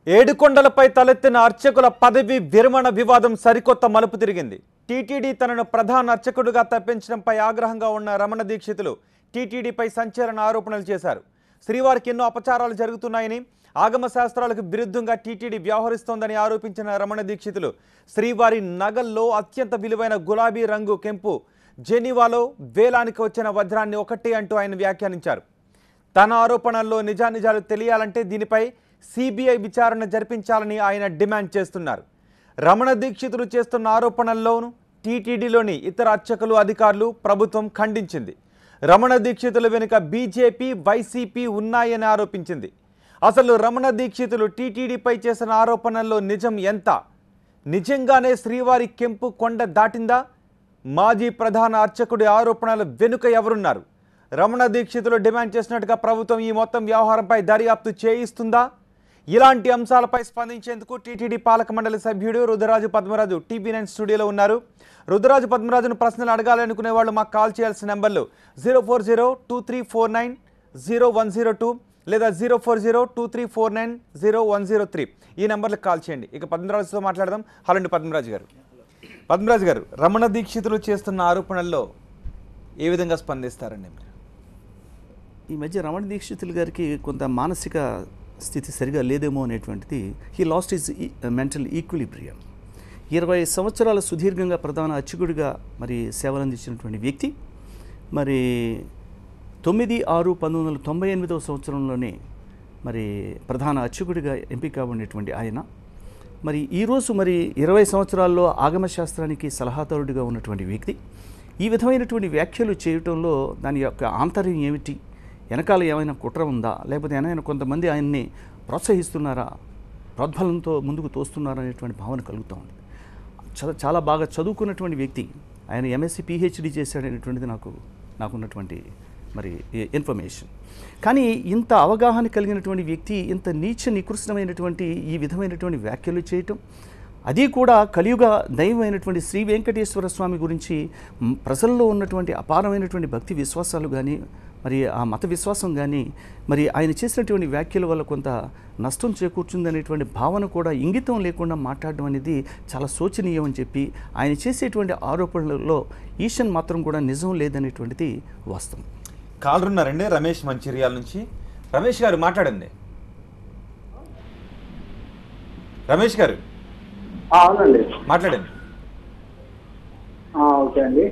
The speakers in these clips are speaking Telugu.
ఏడుకొండలపై తలెత్తిన అర్చకుల పదవి విరమణ వివాదం సరికొత్త మలుపు తిరిగింది టీటీడీ తనను ప్రధాన అర్చకుడిగా తప్పించడంపై ఆగ్రహంగా ఉన్న రమణ దీక్షితులు టీటీడీపై సంచలన ఆరోపణలు చేశారు శ్రీవారికి ఎన్నో అపచారాలు జరుగుతున్నాయని ఆగమ శాస్త్రాలకు విరుద్ధంగా టీటీడీ వ్యవహరిస్తోందని ఆరోపించిన రమణ దీక్షితులు శ్రీవారి నగల్లో అత్యంత విలువైన గులాబీ రంగు కెంపు జెనీవాలో వేలానికి వచ్చిన వజ్రాన్ని ఒకటి అంటూ ఆయన వ్యాఖ్యానించారు తన ఆరోపణల్లో నిజానిజాలు తెలియాలంటే దీనిపై సిబిఐ విచారణ జరిపించాలని ఆయన డిమాండ్ చేస్తున్నారు రమణ దీక్షితులు చేస్తున్న ఆరోపణల్లోనూ టీటీడీలోని ఇతర అర్చకులు అధికారులు ప్రభుత్వం ఖండించింది రమణ దీక్షితుల వెనుక బీజేపీ వైసీపీ ఉన్నాయని ఆరోపించింది అసలు రమణ దీక్షితులు టీటీడీపై చేసిన ఆరోపణల్లో నిజం ఎంత నిజంగానే శ్రీవారి కెంపు కొండ దాటిందా మాజీ ప్రధాన అర్చకుడి ఆరోపణల వెనుక ఎవరున్నారు రమణ దీక్షితులు డిమాండ్ చేసినట్టుగా ప్రభుత్వం ఈ మొత్తం వ్యవహారంపై దర్యాప్తు చేయిస్తుందా ఇలాంటి అంశాలపై స్పందించేందుకు టీటీడీ పాలక మండలి సభ్యుడు రుద్రరాజు పద్మరాజు టీవీ నైన్ స్టూడియోలో ఉన్నారు రుద్రరాజు పద్మరాజును ప్రశ్నలు అడగాలనుకునే వాళ్ళు మాకు కాల్ చేయాల్సిన నెంబర్లు zero four zero two three four nine zero one zero two లేదా zero four zero two three four nine zero one zero three ఈ నెంబర్లకు కాల్ చేయండి ఇక పద్మరాజుతో మాట్లాడదాం హలో అండి పద్మరాజు గారు పద్మరాజు గారు రమణ దీక్షితులు చేస్తున్న ఆరోపణల్లో ఏ విధంగా స్పందిస్తారండి మీరు ఈ మధ్య రమణ దీక్షితులు గారికి కొంత మానసిక స్థితి సరిగా లేదేమో అనేటువంటిది he lost is mental equilibrium ఇరవై సంవత్సరాల సుదీర్ఘంగా ప్రధాన అర్చకుడిగా మరి సేవలందించినటువంటి వ్యక్తి మరి తొమ్మిది ఆరు పంతొమ్మిది వందల తొంభై ఎనిమిదవ సంవత్సరంలోనే మరి ప్రధాన అర్చకుడిగా ఎంపిక కాబడినటువంటి ఆయన మరి ఈరోజు మరి ఇరవై సంవత్సరాల్లో ఆగమ శాస్త్రానికి సలహాదారుడిగా ఉన్నటువంటి వ్యక్తి ఈ విధమైనటువంటి వ్యాఖ్యలు చేయటంలో దాని యొక్క ఆంతర్యం ఏమిటి వెనకాల ఏమైనా కుట్ర ఉందా లేకపోతే ఏమైనా కొంతమంది ఆయన్ని ప్రోత్సహిస్తున్నారా ప్రోద్బలంతో ముందుకు తోస్తున్నారా అనేటువంటి భావన కలుగుతూ ఉంది చ- చాలా బాగా చదువుకున్నటువంటి వ్యక్తి ఆయన ఎంఎస్సి పిహెచ్డి చేశాడనేటువంటిది నాకు నాకున్నటువంటి మరి ఇన్ఫర్మేషన్ కానీ ఇంత అవగాహన కలిగినటువంటి వ్యక్తి ఇంత నీచ నికృష్టమైనటువంటి ఈ విధమైనటువంటి వ్యాఖ్యలు చేయటం అది కూడా కలియుగ దైవమైనటువంటి శ్రీ వెంకటేశ్వర స్వామి గురించి మ్, ప్రజల్లో ఉన్నటువంటి అపారమైనటువంటి భక్తి విశ్వాసాలు కానీ మరి ఆ మత విశ్వాసం కానీ మరి ఆయన చేసినటువంటి వ్యాఖ్యల వల్ల కొంత నష్టం చేకూర్చుందనేటువంటి భావన కూడా ఇంగితం లేకుండా మాట్లాడడం అనేది చాలా శోచనీయం అని చెప్పి ఆయన చేసేటువంటి ఆరోపణలలో ఈషన్ మాత్రం కూడా నిజం లేదనేటువంటిది వాస్తవం కాల్ ఉన్నారండి రమేష్ మంచిర్యాల నుంచి రమేష్ గారు మాట్లాడండి రమేష్ గారు ఆ, అవునండి మాట్లాడండి ఆ, ఓకే అండి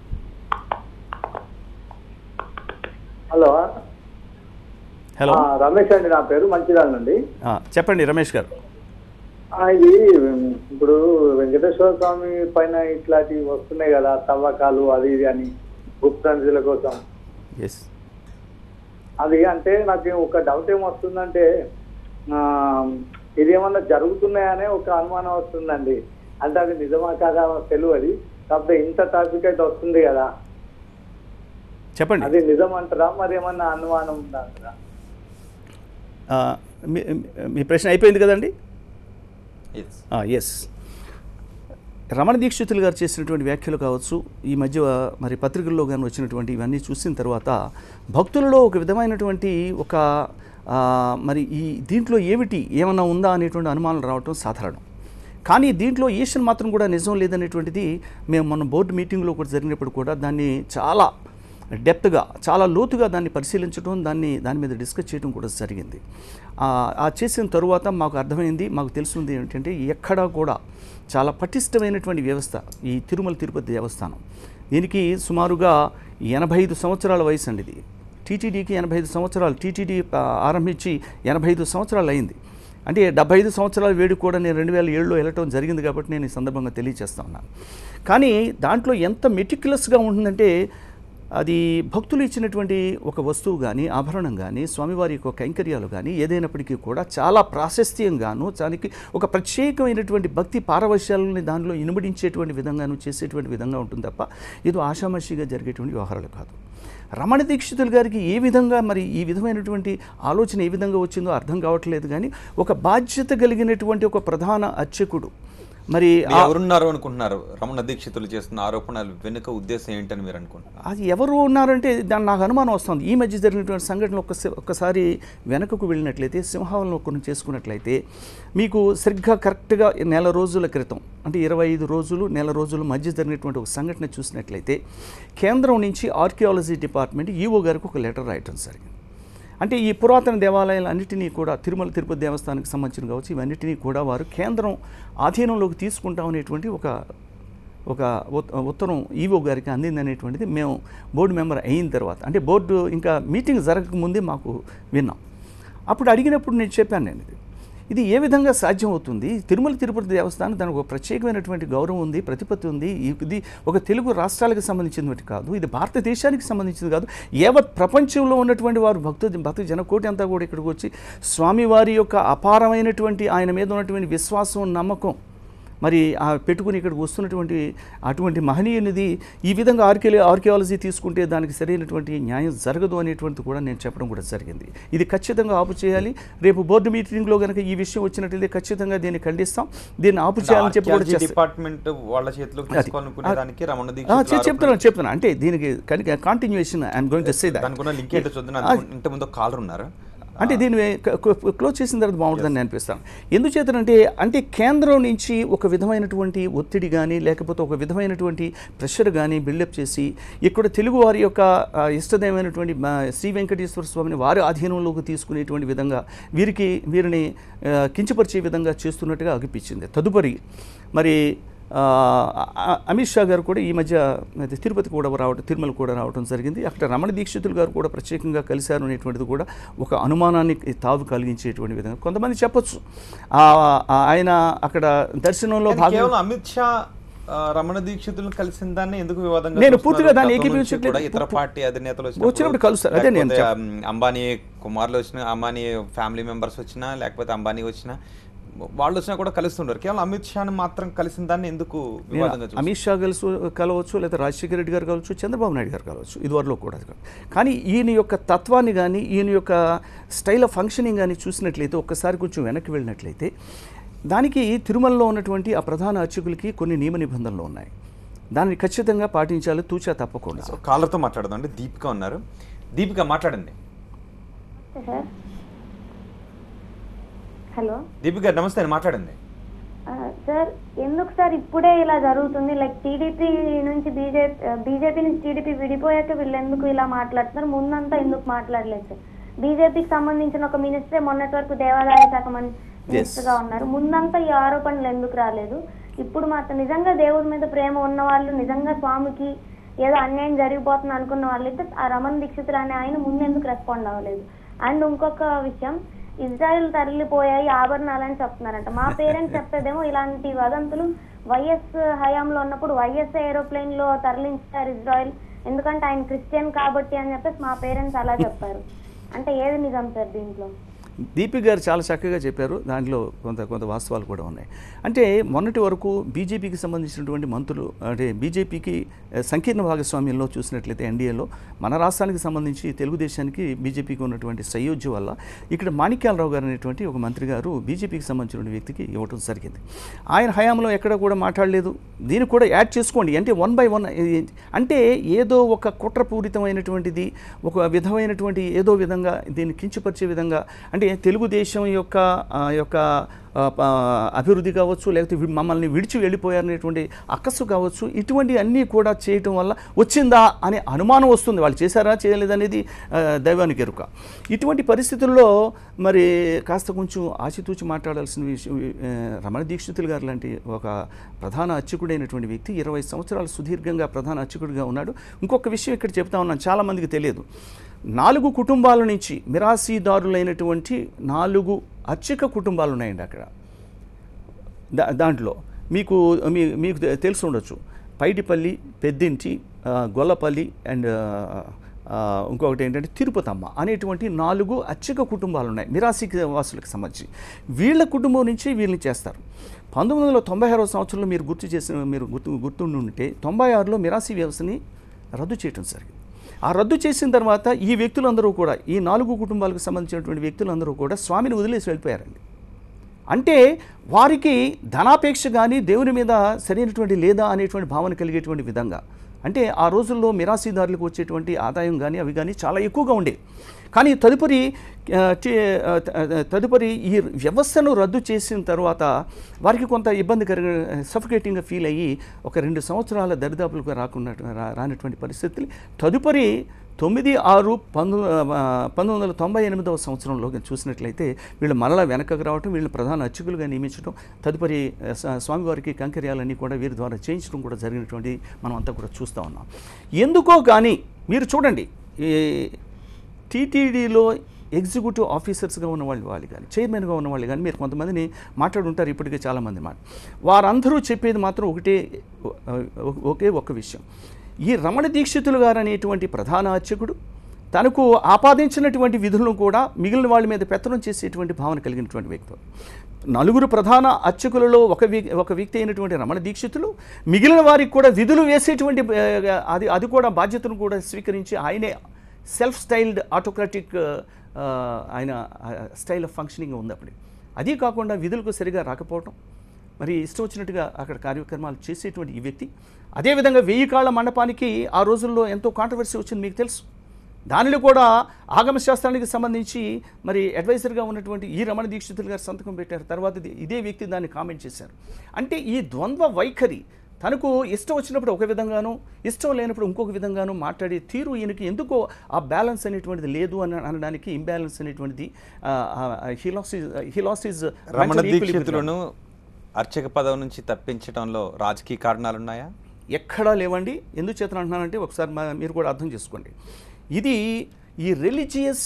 హలో హలో ఆ, రమేష్ అండి నా పేరు మంచిర్యాల నుండి ఆ, చెప్పండి రమేష్ గారు ఆ, ఇది ఉమ్, ఇప్పుడు వెంకటేశ్వర స్వామి పైన ఇట్లాంటివి వస్తున్నాయి కదా తవ్వకాలు అది ఇది అని గుప్త నిధుల కోసం ఎస్ అది అంటే నాకు ఒక డౌట్ ఏమొస్తుందంటే ఆ, ఇది ఏమన్నా జరుగుతున్నాయనే ఒక అనుమానం వస్తుందండి అంటే అది నిజమా కాదా తెలియదు కాకపోతే ఇంత ట్రాఫిక్ అయితే వస్తుంది కదా చెప్పండి అది నిజం అంటారా మరి ఏమన్నా అనుమానం ఉందా అంటారా ఆ, మీ- మీ ప్రశ్న అయిపోయింది కదండి ఎస్ ఎస్ రమణ దీక్షితులు గారు చేసినటువంటి వ్యాఖ్యలు కావచ్చు ఈ మధ్య మరి పత్రికల్లో కానీ వచ్చినటువంటి ఇవన్నీ చూసిన తర్వాత భక్తులలో ఒక విధమైనటువంటి ఒక ఆ, మరి ఈ దీంట్లో ఏమిటి ఏమన్నా ఉందా అనేటువంటి అనుమానాలు రావటం సాధారణం కానీ దీంట్లో ఈషన్ మాత్రం కూడా నిజం లేదనేటువంటిది మేము మన బోర్డు మీటింగ్లో కూడా జరిగినప్పుడు కూడా దాన్ని చాలా డెప్త్గా చాలా లోతుగా దాన్ని పరిశీలించడం దాన్ని దాని మీద డిస్కస్ చేయడం కూడా జరిగింది ఆ ఆ చేసిన తరువాత మాకు అర్థమైంది మాకు తెలుసుంది ఏంటంటే ఎక్కడా కూడా చాలా పటిష్టమైనటువంటి వ్యవస్థ ఈ తిరుమల తిరుపతి దేవస్థానం దీనికి సుమారుగా ఎనభై ఐదు సంవత్సరాల వయసు అండి ఇది టీటీడీకి ఎనభై ఐదు సంవత్సరాలు టీటీడీ ఆరంభించి ఎనభై ఐదు సంవత్సరాలు అయింది అంటే డెబ్బై ఐదు సంవత్సరాల వేడి కూడా నేను రెండు వేల ఏడులో వెళ్ళటం జరిగింది కాబట్టి నేను ఈ సందర్భంగా తెలియజేస్తా ఉన్నాను కానీ దాంట్లో ఎంత మెటిక్యులస్గా ఉంటుందంటే అది భక్తులు ఇచ్చినటువంటి ఒక వస్తువు కానీ ఆభరణం కానీ స్వామివారి యొక్క కైంకర్యాలు కానీ ఏదైనప్పటికీ కూడా చాలా ప్రాశస్త్యంగాను దానికి ఒక ప్రత్యేకమైనటువంటి భక్తి పారవశ్యాలని దానిలో ఇనుమడించేటువంటి విధంగాను చేసేటువంటి విధంగా ఉంటుంది తప్ప ఇది ఆషామాషిగా జరిగేటువంటి వ్యవహారాలు కాదు రమణ దీక్షితులు గారికి ఏ విధంగా మరి ఈ విధమైనటువంటి ఆలోచన ఏ విధంగా వచ్చిందో అర్థం కావట్లేదు కానీ ఒక బాధ్యత కలిగినటువంటి ఒక ప్రధాన అర్చకుడు మరి మీరు ఆ- ఎవరున్నారు అనుకుంటున్నారు రమణ దీక్షితులు చేస్తున్న ఆరోపణలు వెనుక ఉద్దేశం ఏంటని మీరు అనుకుంటున్నారు అది ఎవరు ఉన్నారంటే దాని నాకు అనుమానం వస్తుంది ఈ మధ్య జరిగినటువంటి సంఘటన ఒక్కసా- ఒక్కసారి వెనకకు వెళ్ళినట్లయితే సింహావలను కొన్ని చేసుకున్నట్లయితే మీకు సరిగ్గా కరెక్ట్గా నెల రోజుల క్రితం అంటే ఇరవై ఐదు రోజులు నెల రోజుల మధ్య జరిగినటువంటి ఒక సంఘటన చూసినట్లయితే కేంద్రం నుంచి ఆర్కియాలజీ డిపార్ట్మెంట్ ఈఓ గారికి ఒక లెటర్ రాయటం జరిగింది అంటే ఈ పురాతన దేవాలయాలన్నిటినీ కూడా తిరుమల తిరుపతి దేవస్థానానికి సంబంధించిన కావచ్చు ఇవన్నిటినీ కూడా వారు కేంద్రం ఆధీనంలోకి తీసుకుంటామనేటువంటి ఒక ఒక ఉత్- ఉత్తరం ఈవో గారికి అందిందనేటువంటిది మేము బోర్డు మెంబర్ అయిన తర్వాత అంటే బోర్డు ఇంకా మీటింగ్ జరగకముందే మాకు విన్నాం అప్పుడు అడిగినప్పుడు నేను చెప్పాను నేను ఇది ఇది ఏ విధంగా సాధ్యం అవుతుంది తిరుమల తిరుపతి దేవస్థానం దానికి ఒక ప్రత్యేకమైనటువంటి గౌరవం ఉంది ప్రతిపత్తి ఉంది ఇది ఒక తెలుగు రాష్ట్రాలకు సంబంధించినటువంటి కాదు ఇది భారతదేశానికి సంబంధించింది కాదు యావత్ ప్రపంచంలో ఉన్నటువంటి వారు భక్తు భక్త జనకోటి అంతా కూడా ఇక్కడికి వచ్చి స్వామివారి యొక్క అపారమైనటువంటి ఆయన మీద ఉన్నటువంటి విశ్వాసం నమ్మకం మరి ఆ పెట్టుకుని ఇక్కడికి వస్తున్నటువంటి అటువంటి మహనీయునిది ఈ విధంగా ఆర్కియో ఆర్కియాలజీ తీసుకుంటే దానికి సరైనటువంటి న్యాయం జరగదు అనేటువంటిది కూడా నేను చెప్పడం కూడా జరిగింది ఇది ఖచ్చితంగా ఆపు చేయాలి రేపు బోర్డు మీటింగ్లో కనుక ఈ విషయం వచ్చినట్లయితే ఖచ్చితంగా దీన్ని ఖండిస్తాం దీన్ని ఆపు చేయాలని చెప్పి కూడా చేస్తాం డిపార్ట్మెంట్ వాళ్ళ చేతిలోకి తీసుకోవాలనుకునే దానికి రమణ ఆ, దీక్షితుల చె- చెప్తున్నాను చెప్తున్నాను అంటే దీనికి continuation I'm going to say ఆరోపణలు- దానికి ఉన్న లింక్ ఏంటో చూద్దాం ఇంత ముందు కాలర్ ఉన్నారు అంటే దీన్ని క- క- క్లోజ్ చేసిన తర్వాత బాగుంటుందని నేను అనిపిస్తాను ఎందుచేతనంటే అంటే కేంద్రం నుంచి ఒక విధమైనటువంటి ఒత్తిడి కానీ లేకపోతే ఒక విధమైనటువంటి ప్రెషర్ కానీ బిల్డప్ చేసి ఇక్కడ తెలుగు వారి యొక్క ఆ, ఇష్టదైవమైనటువంటి మా శ్రీ వెంకటేశ్వర స్వామిని వారి ఆధీనంలోకి తీసుకునేటువంటి విధంగా వీరికి వీరిని ఆ, కించపరిచే విధంగా చేస్తున్నట్టుగా అనిపించింది తదుపరి మరి ఆ, అ- అమిత్ షా గారు కూడా ఈ మధ్య అది తిరుపతి కూడా రావడం తిరుమల కూడా రావడం జరిగింది అక్కడ రమణ దీక్షితులు గారు కూడా ప్రత్యేకంగా కలిశారు అనేటువంటిది కూడా ఒక అనుమానాన్ని తావు కలిగించేటువంటి విధంగా కొంతమంది చెప్పొచ్చు ఆ, ఆ, ఆయన అక్కడ దర్శనంలో కానీ భాగం కేవలం అమిత్ షా ఆ, రమణ దీక్షితులను కలిసిన దాన్ని ఎందుకు వివాదంగా నేను చూస్తున్నారు? పూర్తిగా దాన్ని గతం నుంచి ఏకీభవించట్లేదు. కూడా ఇతర పార్టీ అధినేతలు వచ్చినప్పుడు కలుస్తారు. అదే నేను లేకపోతే, ఉమ్, అంబానీ కుమారులు వచ్చినా అంబానీ ఫ్యామిలీ మెంబర్స్ వచ్చినా లేకపోతే అంబానీ వచ్చినా వాళ్ళు వచ్చినా కూడా కలుస్తుంటారు కేవలం అమిత్ షాని మాత్రం కలిసిన దాన్ని ఎందుకు వివాదంగా చూస్తున్నారు? అమిత్ షా కలుసు కలవచ్చు లేదా రాజశేఖర రెడ్డి గారు కలవచ్చు చంద్రబాబు నాయుడు గారు కలవచ్చు ఇదివరలో కూడా అది కాదు. కానీ ఈయన యొక్క తత్వాన్ని కానీ ఈయన యొక్క స్టైల్ ఆఫ్ ఫంక్షనింగ్ కానీ చూసినట్లయితే ఒక్కసారి కొంచెం వెనక్కి వెళ్ళినట్లయితే దానికి తిరుమలలో ఉన్నటువంటి ఆ ప్రధాన అర్చకులకి కొన్ని నియమ నిబంధనలు ఉన్నాయి దాన్ని ఖచ్చితంగా పాటించాలి తూచా తప్పకుండా సో కాలర్తో మాట్లాడదాం అండి దీపిక ఉన్నారు దీపిక మాట్లాడండి సార్ హలో దీపిక గారు నమస్తే అండి మాట్లాడండి ఆ, సార్ ఎందుకు సార్ ఇప్పుడే ఇలా జరుగుతుంది లైక్ టీడీపీ నుంచి బీజేపీ బీజేపీ నుంచి టీడీపీ విడిపోయాక వీళ్ళు ఎందుకు ఇలా మాట్లాడుతున్నారు ముందంతా ఎందుకు మాట్లాడలేదు సార్ బీజేపీకి సంబంధించిన ఒక మినిస్టర్ మొన్నటి వరకు దేవాదాయ శాఖ మినిస్టర్ గా ఉన్నారు ముందంతా ఈ ఆరోపణలు ఎందుకు రాలేదు ఇప్పుడు మాత్రం నిజంగా దేవుడి మీద ప్రేమ ఉన్న వాళ్ళు నిజంగా స్వామికి ఏదో అన్యాయం జరిగిపోతుంది అనుకున్న వాళ్ళైతే ఆ రమణ దీక్షితులు అనే ఆయన ముందు ఎందుకు రెస్పాండ్ అవ్వలేదు అండ్ ఇంకొక విషయం ఇజ్రాయెల్ తరలిపోయాయి ఆభరణాలని చెప్తున్నారంట మా పేరెంట్స్ చెప్పేదేమో ఇలాంటి వదంతులు వైఎస్ హయాంలో ఉన్నప్పుడు వైఎస్ ఏరోప్లేన్ లో తరలించారు ఇజ్రాయెల్ ఎందుకంటే ఆయన క్రిస్టియన్ కాబట్టి అని చెప్పేసి మా పేరెంట్స్ అలా చెప్పారు అంటే ఏది నిజం సార్ దీంట్లో దీపి గారు చాలా చక్కగా చెప్పారు దాంట్లో కొంత కొంత వాస్తవాలు కూడా ఉన్నాయి అంటే మొన్నటి వరకు బీజేపీకి సంబంధించినటువంటి మంత్రులు అంటే బీజేపీకి ఆ, సంకీర్ణ భాగస్వామ్యంలో చూసినట్లయితే ఎన్డీఏలో మన రాష్ట్రానికి సంబంధించి తెలుగుదేశానికి బీజేపీకి ఉన్నటువంటి సయోధ్య వల్ల ఇక్కడ మాణిక్యాలరావు గారు అనేటువంటి ఒక మంత్రి గారు బీజేపీకి సంబంధించిన వ్యక్తికి ఇవ్వటం జరిగింది ఆయన హయాంలో ఎక్కడ కూడా మాట్లాడలేదు దీన్ని కూడా యాడ్ చేసుకోండి అంటే వన్ బై వన్ అంటే ఏదో ఒక కుట్రపూరితమైనటువంటిది ఒక విధమైనటువంటి ఏదో విధంగా దీన్ని కించపరిచే విధంగా అంటే తెలుగుదేశం యొక్క ఆ యొక్క ఆ, ప- అభివృద్ధి కావచ్చు లేకపోతే వి- మమ్మల్ని విడిచి వెళ్ళిపోయారనేటువంటి అక్కసు కావచ్చు ఇటువంటి అన్నీ కూడా చేయటం వల్ల వచ్చిందా అనే అనుమానం వస్తుంది వాళ్ళు చేశారా చేయలేదనేది ఆ, దైవానికి ఎరుక ఇటువంటి పరిస్థితుల్లో మరి కాస్త కొంచెం ఆచితూచి మాట్లాడాల్సిన విషయం ఆ, రమణ దీక్షితులు గారు లాంటి ఒక ప్రధాన అర్చకుడైనటువంటి వ్యక్తి ఇరవై సంవత్సరాలు సుదీర్ఘంగా ప్రధాన అర్చకుడిగా ఉన్నాడు ఇంకొక విషయం ఇక్కడ చెప్తా ఉన్నాను చాలామందికి తెలియదు నాలుగు కుటుంబాల నుంచి మిరాసీదారులైనటువంటి నాలుగు అర్చక కుటుంబాలు ఉన్నాయండి అక్కడ దా దాంట్లో మీకు మీ మీకు తె- తెలిసి ఉండొచ్చు పైడిపల్లి పెద్దింటి ఆ, గొల్లపల్లి అండ్ ఆ, ఇంకొకటి ఏంటంటే తిరుపతమ్మ అనేటువంటి నాలుగు అర్చక కుటుంబాలు ఉన్నాయి మిరాసిక వాసులకు సంబంధించి వీళ్ళ కుటుంబం నుంచి వీళ్ళని చేస్తారు పంతొమ్మిది వందల తొంభై ఆరో సంవత్సరంలో మీరు గుర్తు చేసిన మీరు గుర్తు గుర్తుండి ఉంటే తొంభై ఆరులో మిరాసి వ్యవస్థని రద్దు చేయడం జరిగింది ఆ రద్దు చేసిన తర్వాత ఈ వ్యక్తులందరూ కూడా ఈ నాలుగు కుటుంబాలకు సంబంధించినటువంటి వ్యక్తులందరూ కూడా స్వామిని వదిలేసి వెళ్ళిపోయారండి అంటే వారికి ధనాపేక్ష కానీ దేవుని మీద సరైనటువంటి లేదా అనేటువంటి భావన కలిగేటువంటి విధంగా అంటే ఆ రోజుల్లో మిరాసీదారులకు వచ్చేటువంటి ఆదాయం కానీ అవి కానీ చాలా ఎక్కువగా ఉండేవి కానీ తదుపరి ఆ, టి- ఆ, త- ఆ, తదుపరి ఈ వ్యవస్థను రద్దు చేసిన తర్వాత వారికి కొంత ఇబ్బందికరంగా సఫికేటింగ్గా ఫీల్ అయ్యి ఒక రెండు సంవత్సరాల దరిదాపులకు రాకుండా రా- రానటువంటి పరిస్థితులు తదుపరి తొమ్మిది ఆరు పంతొమ్మిది పంతొమ్మిది వందల తొంభై ఎనిమిదవ సంవత్సరంలో కనుక చూసినట్లయితే వీళ్ళు మరలా వెనకకు రావటం వీళ్ళని ప్రధాన అర్చకులుగా నియమించడం తదుపరి ఆ, స- స్వామివారికి కంకర్యాలన్నీ కూడా వీరి ద్వారా చేయించడం కూడా జరిగినటువంటి మనం అంతా కూడా చూస్తూ ఉన్నాం ఎందుకో కానీ మీరు చూడండి ఈ టీటీడీలో ఎగ్జిక్యూటివ్ ఆఫీసర్స్గా ఉన్న వాళ్ళు వాళ్ళు కానీ చైర్మన్గా ఉన్న వాళ్ళు కానీ మీరు కొంతమందిని మాట్లాడుంటారు ఇప్పటికే చాలామంది మాట వారందరూ చెప్పేది మాత్రం ఒకటే ఒ- ఒకే ఒక్క విషయం ఈ రమణ దీక్షితులు గారు అనేటువంటి ప్రధాన అర్చకుడు తనకు ఆపాదించినటువంటి విధులను కూడా మిగిలిన వాళ్ళ మీద పెత్తనం చేసేటువంటి భావన కలిగినటువంటి వ్యక్తి నలుగురు ప్రధాన అర్చకులలో ఒక వ్యక్- ఒక వ్యక్తి అయినటువంటి రమణ దీక్షితులు మిగిలిన వారికి కూడా విధులు వేసేటువంటి ఆ, అది అది కూడా బాధ్యతను కూడా స్వీకరించి ఆయనే సెల్ఫ్ స్టైల్డ్ ఆటోక్రాటిక్ ఆయన స్టైల్ ఆఫ్ ఫంక్షనింగ్ ఉంది అప్పుడు అది కాకుండా విధులకు సరిగా రాకపోవటం మరి ఇష్టం వచ్చినట్టుగా అక్కడ కార్యక్రమాలు చేసేటువంటి ఈ వ్యక్తి అదేవిధంగా వెయ్యి కాళ్ళ మండపానికి ఆ రోజుల్లో ఎంతో కాంట్రవర్సీ వచ్చింది మీకు తెలుసు దానిలో కూడా ఆగమ శాస్త్రానికి సంబంధించి మరి అడ్వైజర్గా ఉన్నటువంటి ఈ రమణ దీక్షితులు గారు సంతకం పెట్టారు తర్వాత ఇది- ఇదే వ్యక్తి దాన్ని కామెంట్ చేశారు అంటే ఈ ద్వంద్వ వైఖరి తనకు ఇష్టం వచ్చినప్పుడు ఒక విధంగాను ఇష్టం లేనప్పుడు ఇంకొక విధంగాను మాట్లాడే తీరు ఈయనకి ఎందుకో ఆ బ్యాలెన్స్ అనేటువంటిది లేదు అని అనడానికి ఇంబ్యాలెన్స్ అనేటువంటిది హిలాస్ హిలాస్ ఇస్ రమణ దీక్షితులను అర్చక పదవి నుంచి తప్పించడంలో రాజకీయ కారణాలు ఉన్నాయా ఎక్కడా లేవండి ఎందుకు చేతన అంటున్నానంటే ఒకసారి మా- మీరు కూడా అర్థం చేసుకోండి ఇది ఈ రిలీజియస్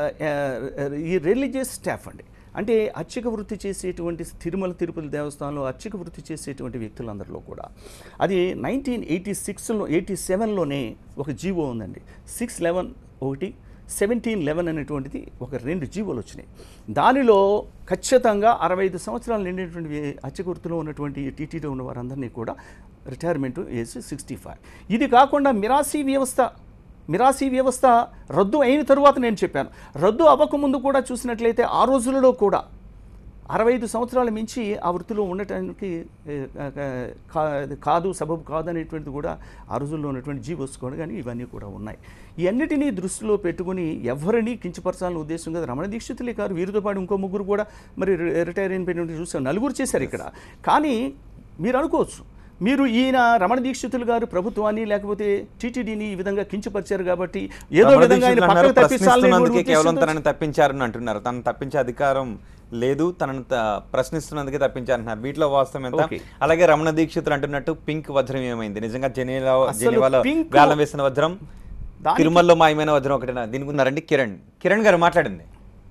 ఈ రిలీజియస్ స్టాఫ్ అండి అంటే అర్చక వృత్తి చేసేటువంటి తిరుమల తిరుపతి దేవస్థానంలో అర్చక వృత్తి చేసేటువంటి వ్యక్తులందరిలో కూడా అది నైన్టీన్ ఎయిటీ సిక్స్లో ఎయిటీ సెవెన్లోనే ఒక జీవో ఉందండి సిక్స్ లెవెన్ ఒకటి సెవెంటీన్ లెవెన్ అనేటువంటిది ఒక రెండు జీవోలు వచ్చినాయి దానిలో ఖచ్చితంగా అరవై ఐదు సంవత్సరాలు నిండినటువంటి అర్చక వృత్తిలో ఉన్నటువంటి టీటీలో ఉన్న వారందరినీ కూడా రిటైర్మెంట్ ఏజ్ సిక్స్టీ ఫైవ్ ఇది కాకుండా మిరాసీ వ్యవస్థ మిరాసీ వ్యవస్థ రద్దు అయిన తరువాత నేను చెప్పాను రద్దు అవ్వకముందు కూడా చూసినట్లయితే ఆ రోజులలో కూడా అరవై ఐదు సంవత్సరాల మించి ఆ వృత్తిలో ఉండటానికి ఏ, కా- కా- కాదు సబబు కాదు అనేటువంటిది కూడా ఆ రోజుల్లో ఉన్నటువంటి జీవోస్ కూడా కానీ ఇవన్నీ కూడా ఉన్నాయి ఈ అన్నిటినీ దృష్టిలో పెట్టుకుని ఎవరిని కించపరచాలని ఉద్దేశం కదా రమణ దీక్షితులే కాదు వీరితో పాటు ఇంకో ముగ్గురు కూడా మరి రి- రిటైర్ అయినటువంటి చూసాం నలుగురు చేశారు ఇక్కడ కానీ మీరు అనుకోవచ్చు మీరు ఈయన రమణ దీక్షితులు గారు ప్రభుత్వాన్ని లేకపోతే టీటీడీని ఈ విధంగా కించపరిచారు కాబట్టి ఏదో రమణ విధంగా ఆయన దీక్షితులు పక్కకు అన్నారు, తప్పించాలని ప్రశ్నిస్తున్నందుకే కేవలం ఉద్దేశంతో- తనని తప్పించారని అంటున్నారు తనను తప్పించే అధికారం లేదు తనను త- ప్రశ్నిస్తున్నందుకే తప్పించారంటున్నారు వీటిలో వాస్తవం ఎంత Okay. అలాగే రమణ దీక్షితులు అంటున్నట్టు పింక్ వజ్రం ఏమైంది నిజంగా జెనీలా అసలు జెనీవాలో pink- వేలం వేసిన వజ్రం దానికి- తిరుమలలో మాయమైన వజ్రం ఒకటేనా దీని గురించి ఉన్నారండి కిరణ్ కిరణ్ గారు మాట్లాడండి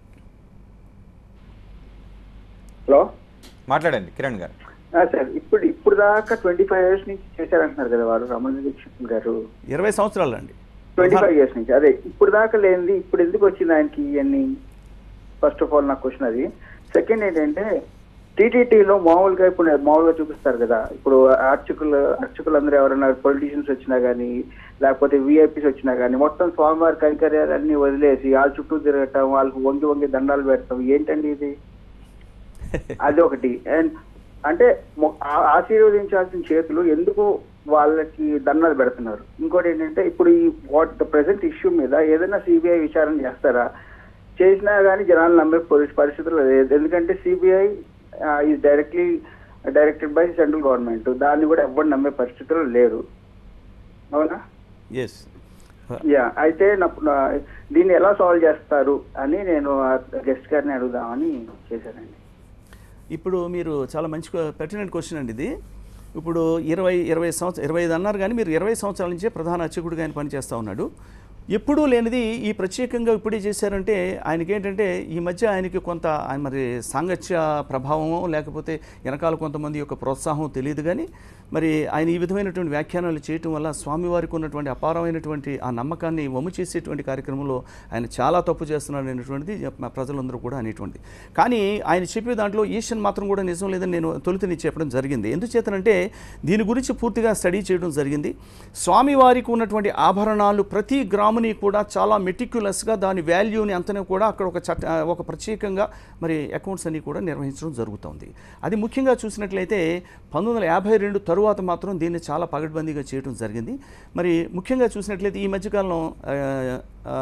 హలో మాట్లాడండి కిరణ్ గారు ఆ, సార్ ఇప్పుడు ఇప్పుడు దాకా ట్వంటీ ఫైవ్ ఇయర్స్ నుంచి చేశారంటున్నారు కదా వారు రమణ దీక్షిత్ గారు ఇరవై సంవత్సరాలు అండి ట్వంటీ ఫైవ్ ఇయర్స్ నుంచి అదే ఇప్పుడు దాకా లేనిది ఇప్పుడు ఎందుకు వచ్చింది ఆయనకి ఇవన్నీ ఫస్ట్ ఆఫ్ ఆల్ నా క్వశ్చన్ అది సెకండ్ ఏంటంటే టీటీటీలో మామూలుగా ఇప్పుడు మామూలుగా చూపిస్తారు కదా ఇప్పుడు అర్చకులు అర్చకులందరూ ఎవరైనా పొలిటీషియన్స్ వచ్చినా కానీ లేకపోతే విఐపీస్ వచ్చినా కానీ మొత్తం స్వామివారి కైంకర్యాలన్నీ వదిలేసి వాళ్ళ చుట్టూ తిరగటం వాళ్ళకి వంగి వంగి దండాలు పెడతాం ఏంటండి ఇది అది ఒకటి అండ్ అంటే మొ- ఆ- ఆశీర్వదించాల్సిన చేతులు ఎందుకు వాళ్ళకి దండాలు పెడుతున్నారు ఇంకోటి ఏంటంటే ఇప్పుడు ఈ వాట్ ద ప్రెసెంట్ ఇష్యూ మీద ఏదైనా సిబిఐ విచారణ చేస్తారా చేసినా కానీ జనాలు నమ్మే పరి- పరిస్థితులు లేదు ఎందుకంటే CBI is directly directed by central government దాన్ని కూడా ఎవరు నమ్మే పరిస్థితులు లేరు అవునా ఎస్ యా అయితే నా- నా- దీన్ని ఎలా సాల్వ్ చేస్తారు అని నేను గెస్ట్ గారిని అడుగుదామని చేశానండి ఇప్పుడు మీరు చాలా మంచి పెర్టినెంట్ క్వశ్చన్ అండి ఇది ఇప్పుడు ఇరవై ఇరవై సంవత్సరం ఇరవై ఐదు అన్నారు కానీ మీరు ఇరవై సంవత్సరాల నుంచే ప్రధాన అర్చకుడిగా ఆయన పనిచేస్తూ ఉన్నాడు ఎప్పుడూ లేనిది ఈ ప్రత్యేకంగా ఇప్పుడే చేశారంటే ఆయనకి ఏంటంటే ఈ మధ్య ఆయనకి కొంత ఆయన మరి సాంగత్య ప్రభావమో లేకపోతే వెనకాల కొంతమంది యొక్క ప్రోత్సాహం తెలియదు కానీ మరి ఆయన ఈ విధమైనటువంటి వ్యాఖ్యానాలు చేయటం వల్ల స్వామివారికి ఉన్నటువంటి అపారమైనటువంటి ఆ నమ్మకాన్ని వమ్ము చేసేటువంటి కార్యక్రమంలో ఆయన చాలా తప్పు చేస్తున్నాడు అనేటువంటిది మా ప్రజలందరూ కూడా అనేటువంటిది కానీ ఆయన చెప్పే దాంట్లో ఈషన్ మాత్రం కూడా నిజం లేదని నేను తొలుతని చెప్పడం జరిగింది ఎందుచేతనంటే దీని గురించి పూర్తిగా స్టడీ చేయడం జరిగింది స్వామివారికి ఉన్నటువంటి ఆభరణాలు ప్రతి గ్రాముని కూడా చాలా మెటిక్యులస్గా దాని వాల్యూని అంతనే కూడా అక్కడ ఒక చట్ట ఒక ప్రత్యేకంగా మరి అకౌంట్స్ అన్ని కూడా నిర్వహించడం జరుగుతుంది అది ముఖ్యంగా చూసినట్లయితే పంతొమ్మిది వందల యాభై రెండు తరువాత మాత్రం దీన్ని చాలా పగడ్బందీగా చేయడం జరిగింది మరి ముఖ్యంగా చూసినట్లయితే ఈ మధ్యకాలంలో ఆ, ఆ,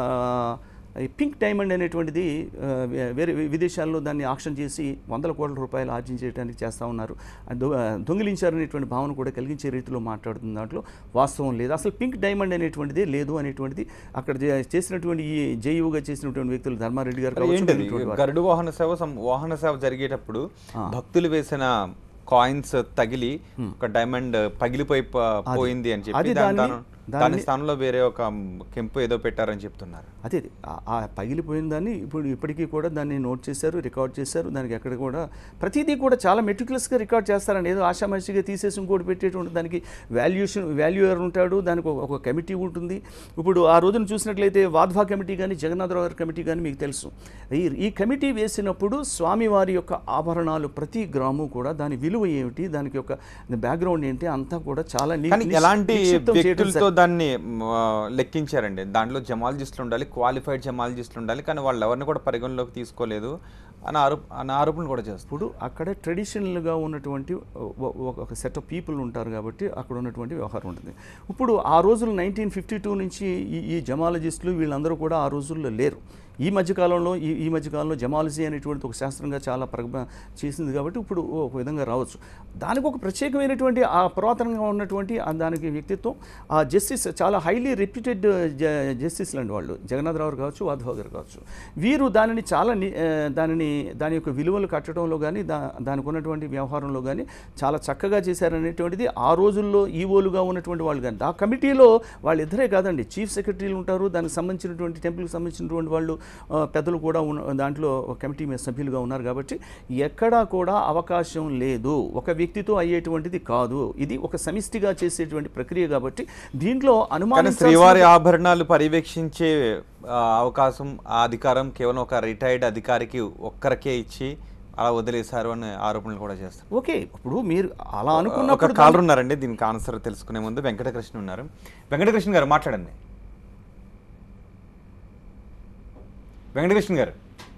ఈ పింక్ డైమండ్ అనేటువంటిది ఆ, వే- వేరే విదేశాల్లో దాన్ని ఆక్షన్ చేసి వందల కోట్ల రూపాయలు ఆర్జించేయడానికి చేస్తూ ఉన్నారు ఆ దొ- ఆ, దొంగిలించారనేటువంటి భావన కూడా కలిగించే రీతిలో మాట్లాడుతున్న దాంట్లో వాస్తవం లేదు అసలు పింక్ డైమండ్ అనేటువంటిది లేదు అనేటువంటిది అక్కడ చే- చేసినటువంటి ఈ జేయుగా చేసినటువంటి వ్యక్తులు ధర్మారెడ్డి గారు కావచ్చు, ఏంటది మిగిలినటువంటి వారు. గరుడు వాహన సేవ సం- వాహన సేవ జరిగేటప్పుడు భక్తులు వేసిన కాయిన్స్ తగిలి ఒక డైమండ్ పగిలిపోయి ప- పోయింది అని చెప్పి అది దాని దాన్ని- తాను- దాని స్థానంలో వేరే ఒక కెంపు ఏదో పెట్టారని చెప్తున్నారు అదే అదే. ఆ- ఆ పగిలిపోయిన దాన్ని ఇప్పుడు ఇప్పటికీ కూడా దాన్ని నోట్ చేశారు రికార్డ్ చేశారు దానికి ఎక్కడ కూడా ప్రతిదీ కూడా చాలా మెటిక్యులస్గా రికార్డ్ చేస్తారండి ఏదో ఆషామాషిగా తీసేసి ఇంకోటి పెట్టేటువంటి దానికి వాల్యుయేషన్ వాల్యూయర్ ఉంటాడు దానికి ఒక- ఒక కమిటీ ఉంటుంది ఇప్పుడు ఆ రోజున చూసినట్లయితే వాధ్వా కమిటీ కానీ జగన్నాథరావు గారి కమిటీ కానీ మీకు తెలుసు ఈ ఈ కమిటీ వేసినప్పుడు స్వామివారి యొక్క ఆభరణాలు ప్రతి గ్రాము కూడా దాని విలువ ఏమిటి దానికి యొక్క బ్యాక్గ్రౌండ్ ఏంటి అంతా కూడా చాలా ని- కానీ నిక్షి- ఎలాంటి నిక్షిప్తం చేయడం వ్యక్తులతో దాన్ని మ్, ఆ, లెక్కించారండి దాంట్లో జమాలజిస్టులు ఉండాలి క్వాలిఫైడ్ జమాలజిస్టులు ఉండాలి కానీ వాళ్ళు ఎవరిని కూడా పరిగణలోకి తీసుకోలేదు అని ఆరోప అన్న ఆరోపణలు కూడా చేస్తారు ఇప్పుడు అక్కడ ట్రెడిషనల్గా ఉన్నటువంటి ఒ- ఒ- ఒక సెట్ ఆఫ్ పీపుల్ ఉంటారు కాబట్టి అక్కడ ఉన్నటువంటి వ్యవహారం ఉంటుంది ఇప్పుడు ఆ రోజులు నైన్టీన్ ఫిఫ్టీ టూ నుంచి ఈ ఈ జమాలజిస్టులు వీళ్ళందరూ కూడా ఆ రోజుల్లో లేరు ఈ మధ్యకాలంలో ఈ ఈ మధ్యకాలంలో జమాలజీ అనేటువంటి ఒక శాస్త్రంగా చాలా ప్రగ చేసింది కాబట్టి ఇప్పుడు ఒక విధంగా రావచ్చు దానికి ఒక ప్రత్యేకమైనటువంటి ఆ పురాతనంగా ఉన్నటువంటి ఆ దానికి వ్యక్తిత్వం ఆ జస్టిస్ చాలా హైలీ రెప్యూటెడ్ జస్టిస్ లాంటి వాళ్ళు జగన్నాథరావు గారు కావచ్చు వాధవ్ గారు కావచ్చు వీరు దానిని చాలా ని- ఆ, దానిని దాని యొక్క విలువలు కట్టడంలో కానీ దా దానికి ఉన్నటువంటి వ్యవహారంలో కానీ చాలా చక్కగా చేశారనేటువంటిది ఆ రోజుల్లో ఈవోలుగా ఉన్నటువంటి వాళ్ళు కానీ ఆ కమిటీలో వాళ్ళిద్దరే కాదండి చీఫ్ సెక్రటరీలు ఉంటారు దానికి సంబంధించినటువంటి టెంపుల్కి సంబంధించినటువంటి వాళ్ళు ఆ, పెద్దలు కూడా ఉన్న దాంట్లో ఒక కమిటీ మీద సభ్యులుగా ఉన్నారు కాబట్టి ఎక్కడా కూడా అవకాశం లేదు ఒక వ్యక్తితో అయ్యేటువంటిది కాదు ఇది ఒక సమిష్టిగా చేసేటువంటి ప్రక్రియ కాబట్టి దీంట్లో కానీ అనుమానం శ్రీవారి ఆభరణాలు పర్యవేక్షించే ఆ, అవకాశం ఆ అధికారం కేవలం ఒక రిటైర్డ్ అధికారికి ఒక్కరికే ఇచ్చి అలా వదిలేశారు అని ఆరోపణలు కూడా చేస్తారు ఓకే ఇప్పుడు మీరు అలా ఒక అనుకున్నప్పుడు కాలర్ ఉన్నారండి దీనికి ఆన్సర్ తెలుసుకునే ముందు వెంకటకృష్ణ ఉన్నారు వెంకటకృష్ణ గారు మాట్లాడండి వెంకటకృష్ణ గారు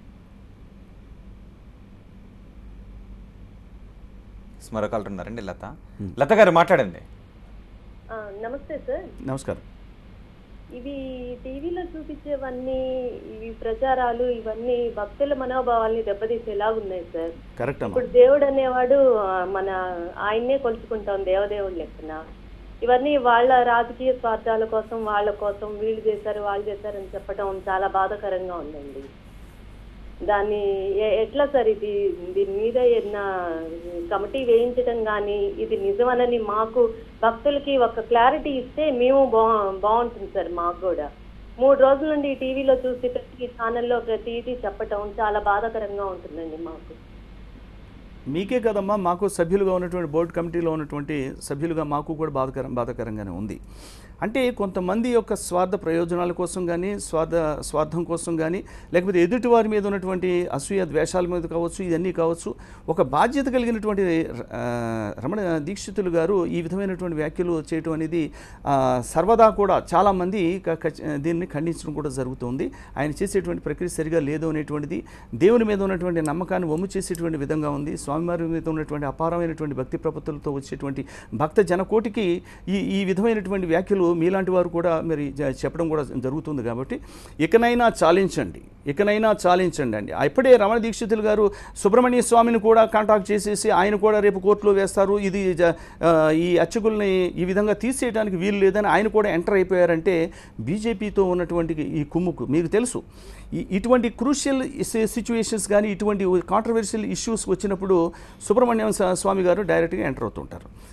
మరో కాలర్ ఉన్నారండి లత లత గారు మాట్లాడండి ఆ, నమస్తే సార్ నమస్కారం ఇవి టీవీలో చూపించేవన్నీ ఇవి ప్రచారాలు ఇవన్నీ భక్తుల మనోభావాల్ని దెబ్బతీసేలా ఉన్నాయి సార్ కరెక్ట్ అమ్మా ఇప్పుడు దేవుడు అనేవాడు ఆ, మన ఆయన్నే కొలుచుకుంటాం దేవదేవుడు లెక్కన ఇవన్నీ వాళ్ళ రాజకీయ స్వార్థాల కోసం వాళ్ళ కోసం వీళ్ళు చేశారు వాళ్ళు చేశారు అని చెప్పడం చాలా బాధాకరంగా ఉందండి దాన్ని ఎ- ఎట్లా సార్ ఇది దీని మీద ఏదైనా కమిటీ వేయించడం కానీ ఇది నిజమనని మాకు భక్తులకి ఒక క్లారిటీ ఇస్తే మేము బా బాగుంటుంది సార్ మాకు కూడా మూడు రోజుల నుండి ఈ టీవీలో చూసి ప్రతి ఛానల్లో ప్రతిదీ చెప్పటం చాలా బాధాకరంగా ఉంటుందండి మాకు మీకే కదమ్మా మాకు సభ్యులుగా ఉన్నటువంటి బోర్డు కమిటీలో ఉన్నటువంటి సభ్యులుగా మాకు కూడా బాధకరం బాధాకరంగానే ఉంది అంటే కొంతమంది యొక్క స్వార్థ ప్రయోజనాల కోసం కానీ స్వార్థ స్వార్థం కోసం కానీ లేకపోతే ఎదుటి వారి మీద ఉన్నటువంటి అసూయ ద్వేషాల మీద కావచ్చు ఇవన్నీ కావచ్చు ఒక బాధ్యత కలిగినటువంటి ఆ, రమణ దీక్షితులు గారు ఈ విధమైనటువంటి వ్యాఖ్యలు చేయటం అనేది ఆ, సర్వదా కూడా చాలామంది క- ఖచ్- దీన్ని ఖండించడం కూడా జరుగుతుంది ఆయన చేసేటువంటి ప్రక్రియ సరిగా లేదు అనేటువంటిది దేవుని మీద ఉన్నటువంటి నమ్మకాన్ని వమ్ము చేసేటువంటి విధంగా ఉంది స్వామివారి మీద ఉన్నటువంటి అపారమైనటువంటి భక్తి ప్రపత్తులతో వచ్చేటువంటి భక్త జనకోటికి ఈ ఈ విధమైనటువంటి వ్యాఖ్యలు మీలాంటి వారు కూడా మరి జ- చెప్పడం కూడా జరుగుతుంది కాబట్టి ఇకనైనా చాలించండి ఇకనైనా చాలించండి అండి ఇప్పుడే రమణ దీక్షితులు గారు సుబ్రహ్మణ్య స్వామిని కూడా కాంటాక్ట్ చేసేసి ఆయన కూడా రేపు కోర్టులో వేస్తారు ఇది జ- ఆ, ఈ అర్చకుల్ని ఈ విధంగా తీసేయడానికి వీలు లేదని ఆయన కూడా ఎంటర్ అయిపోయారంటే బీజేపీతో ఉన్నటువంటి ఈ కుమ్ముకు మీకు తెలుసు ఈ ఇటువంటి క్రూషియల్ సిచ్యువేషన్స్ కానీ ఇటువంటి కాంట్రవర్షియల్ ఇష్యూస్ వచ్చినప్పుడు సుబ్రహ్మణ్యం స్వా- స్వామి గారు డైరెక్ట్గా ఎంటర్ అవుతుంటారు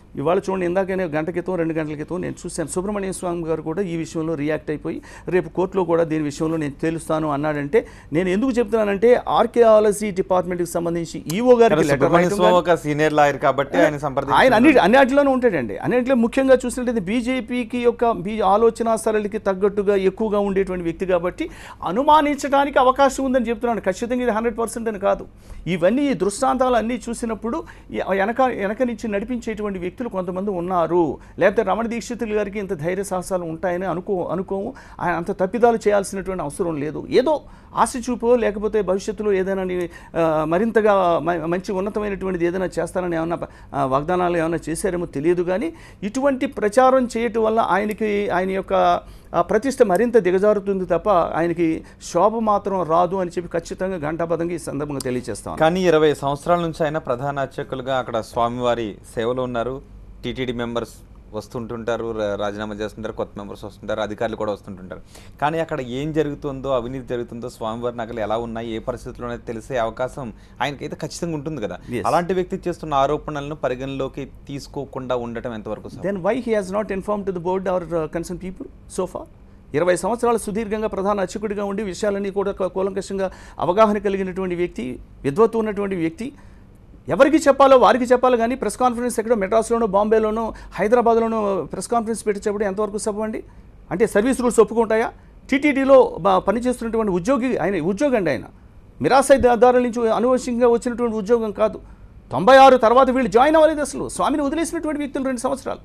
ఇవాళ చూడండి ఇందాకనే గంట క్రితం రెండు గంటల క్రితం నేను చూశాను సుబ్రహ్మణ్య స్వామి గారు కూడా ఈ విషయంలో రియాక్ట్ అయిపోయి రేపు కోర్టులో కూడా దీని విషయంలో నేను తేలుస్తాను అన్నాడంటే నేను ఎందుకు చెప్తున్నానంటే ఆర్కియాలజీ డిపార్ట్మెంట్కి సంబంధించి ఈఓ గారికి కానీ letter సుబ్రహ్మణ్య రాయటం స్వామి కానీ- ఒక సీనియర్ లాయర్ కాబట్టి ఆయన ఆయన సంప్రదించారు అన్ని అన్నిటిలోనూ ఉంటాడండి అన్నింటిలో ముఖ్యంగా చూసినట్లయితే బీజేపీకి యొక్క బీ ఆలోచన సరళికి తగ్గట్టుగా ఎక్కువగా ఉండేటువంటి వ్యక్తి కాబట్టి అనుమానించడానికి అవకాశం ఉందని చెప్తున్నాను ఖచ్చితంగా ఇది హండ్రెడ్ పర్సెంట్ అని కాదు ఇవన్నీ ఈ దృష్టాంతాలు అన్నీ చూసినప్పుడు ఈ వెనక వెనక నుంచి నడిపించేటువంటి వ్యక్తులు కొంతమంది ఉన్నారు లేకపోతే రమణ దీక్షితులు గారికి ఇంత ధైర్య సాహసాలు ఉంటాయని అనుకో అనుకోము ఆయన అంత తప్పిదాలు చేయాల్సినటువంటి అవసరం లేదు ఏదో ఆశ చూపో లేకపోతే భవిష్యత్తులో ఏదైనా నీ- ఆ, మరింతగా మ- మంచి ఉన్నతమైనటువంటిది ఏదైనా చేస్తానని ఏమన్నా ఆ, వాగ్దానాలు ఏమైనా చేశారేమో తెలియదు కానీ ఇటువంటి ప్రచారం చేయటం వల్ల ఆయనకి ఆయన యొక్క ఆ, ప్రతిష్ట మరింత దిగజారుతుంది తప్ప ఆయనకి శోభ మాత్రం రాదు అని చెప్పి ఖచ్చితంగా ఘంటాపదంగా ఈ సందర్భంగా తెలియజేస్తాను కానీ ఇరవై సంవత్సరాల నుంచి ఆయన ప్రధాన అర్చకులుగా అక్కడ స్వామివారి సేవలో ఉన్నారు టీటీడీ మెంబర్స్ వస్తుంటుంటారు రా- రాజీనామా చేస్తుంటారు కొత్త మెంబర్స్ వస్తుంటారు అధికారులు కూడా వస్తుంటుంటారు కానీ అక్కడ ఏం జరుగుతుందో అవినీతి జరుగుతుందో స్వామివారి నగలు ఎలా ఉన్నాయి ఏ పరిస్థితుల్లో అనేది తెలిసే అవకాశం ఆయనకైతే ఖచ్చితంగా ఉంటుంది కదా Yes. అలాంటి వ్యక్తి చేస్తున్న ఆరోపణలను పరిగణలోకి తీసుకోకుండా ఉండటం ఎంతవరకు sir then why he has not inform to the board our concern people so far ఇరవై సంవత్సరాలు సుదీర్ఘంగా ప్రధాన అర్చకుడిగా ఉండి విషయాలన్నీ కూడా క- కూలంకషంగా అవగాహన కలిగినటువంటి వ్యక్తి విద్వత్తు ఉన్నటువంటి వ్యక్తి ఎవరికి చెప్పాలో వారికి చెప్పాలి కానీ ప్రెస్ కాన్ఫరెన్స్ ఎక్కడో మెడ్రాస్లోనో బాంబేలోనో హైదరాబాద్లోనో ప్రెస్ కాన్ఫరెన్స్ పెట్టించేప్పుడు ఎంతవరకు సభండి అంటే సర్వీస్ రూల్స్ ఒప్పుకుంటాయా టీటీడీలో పనిచేస్తున్నటువంటి ఉద్యోగి ఆయన ఉద్యోగి అండి ఆయన మిరాసైదారుల నుంచి అనువశ్యంగా వచ్చినటువంటి ఉద్యోగం కాదు తొంభై ఆరు తర్వాత వీళ్ళు జాయిన్ అవ్వలేదు అసలు స్వామిని వదిలేసినటువంటి వ్యక్తులు రెండు సంవత్సరాలు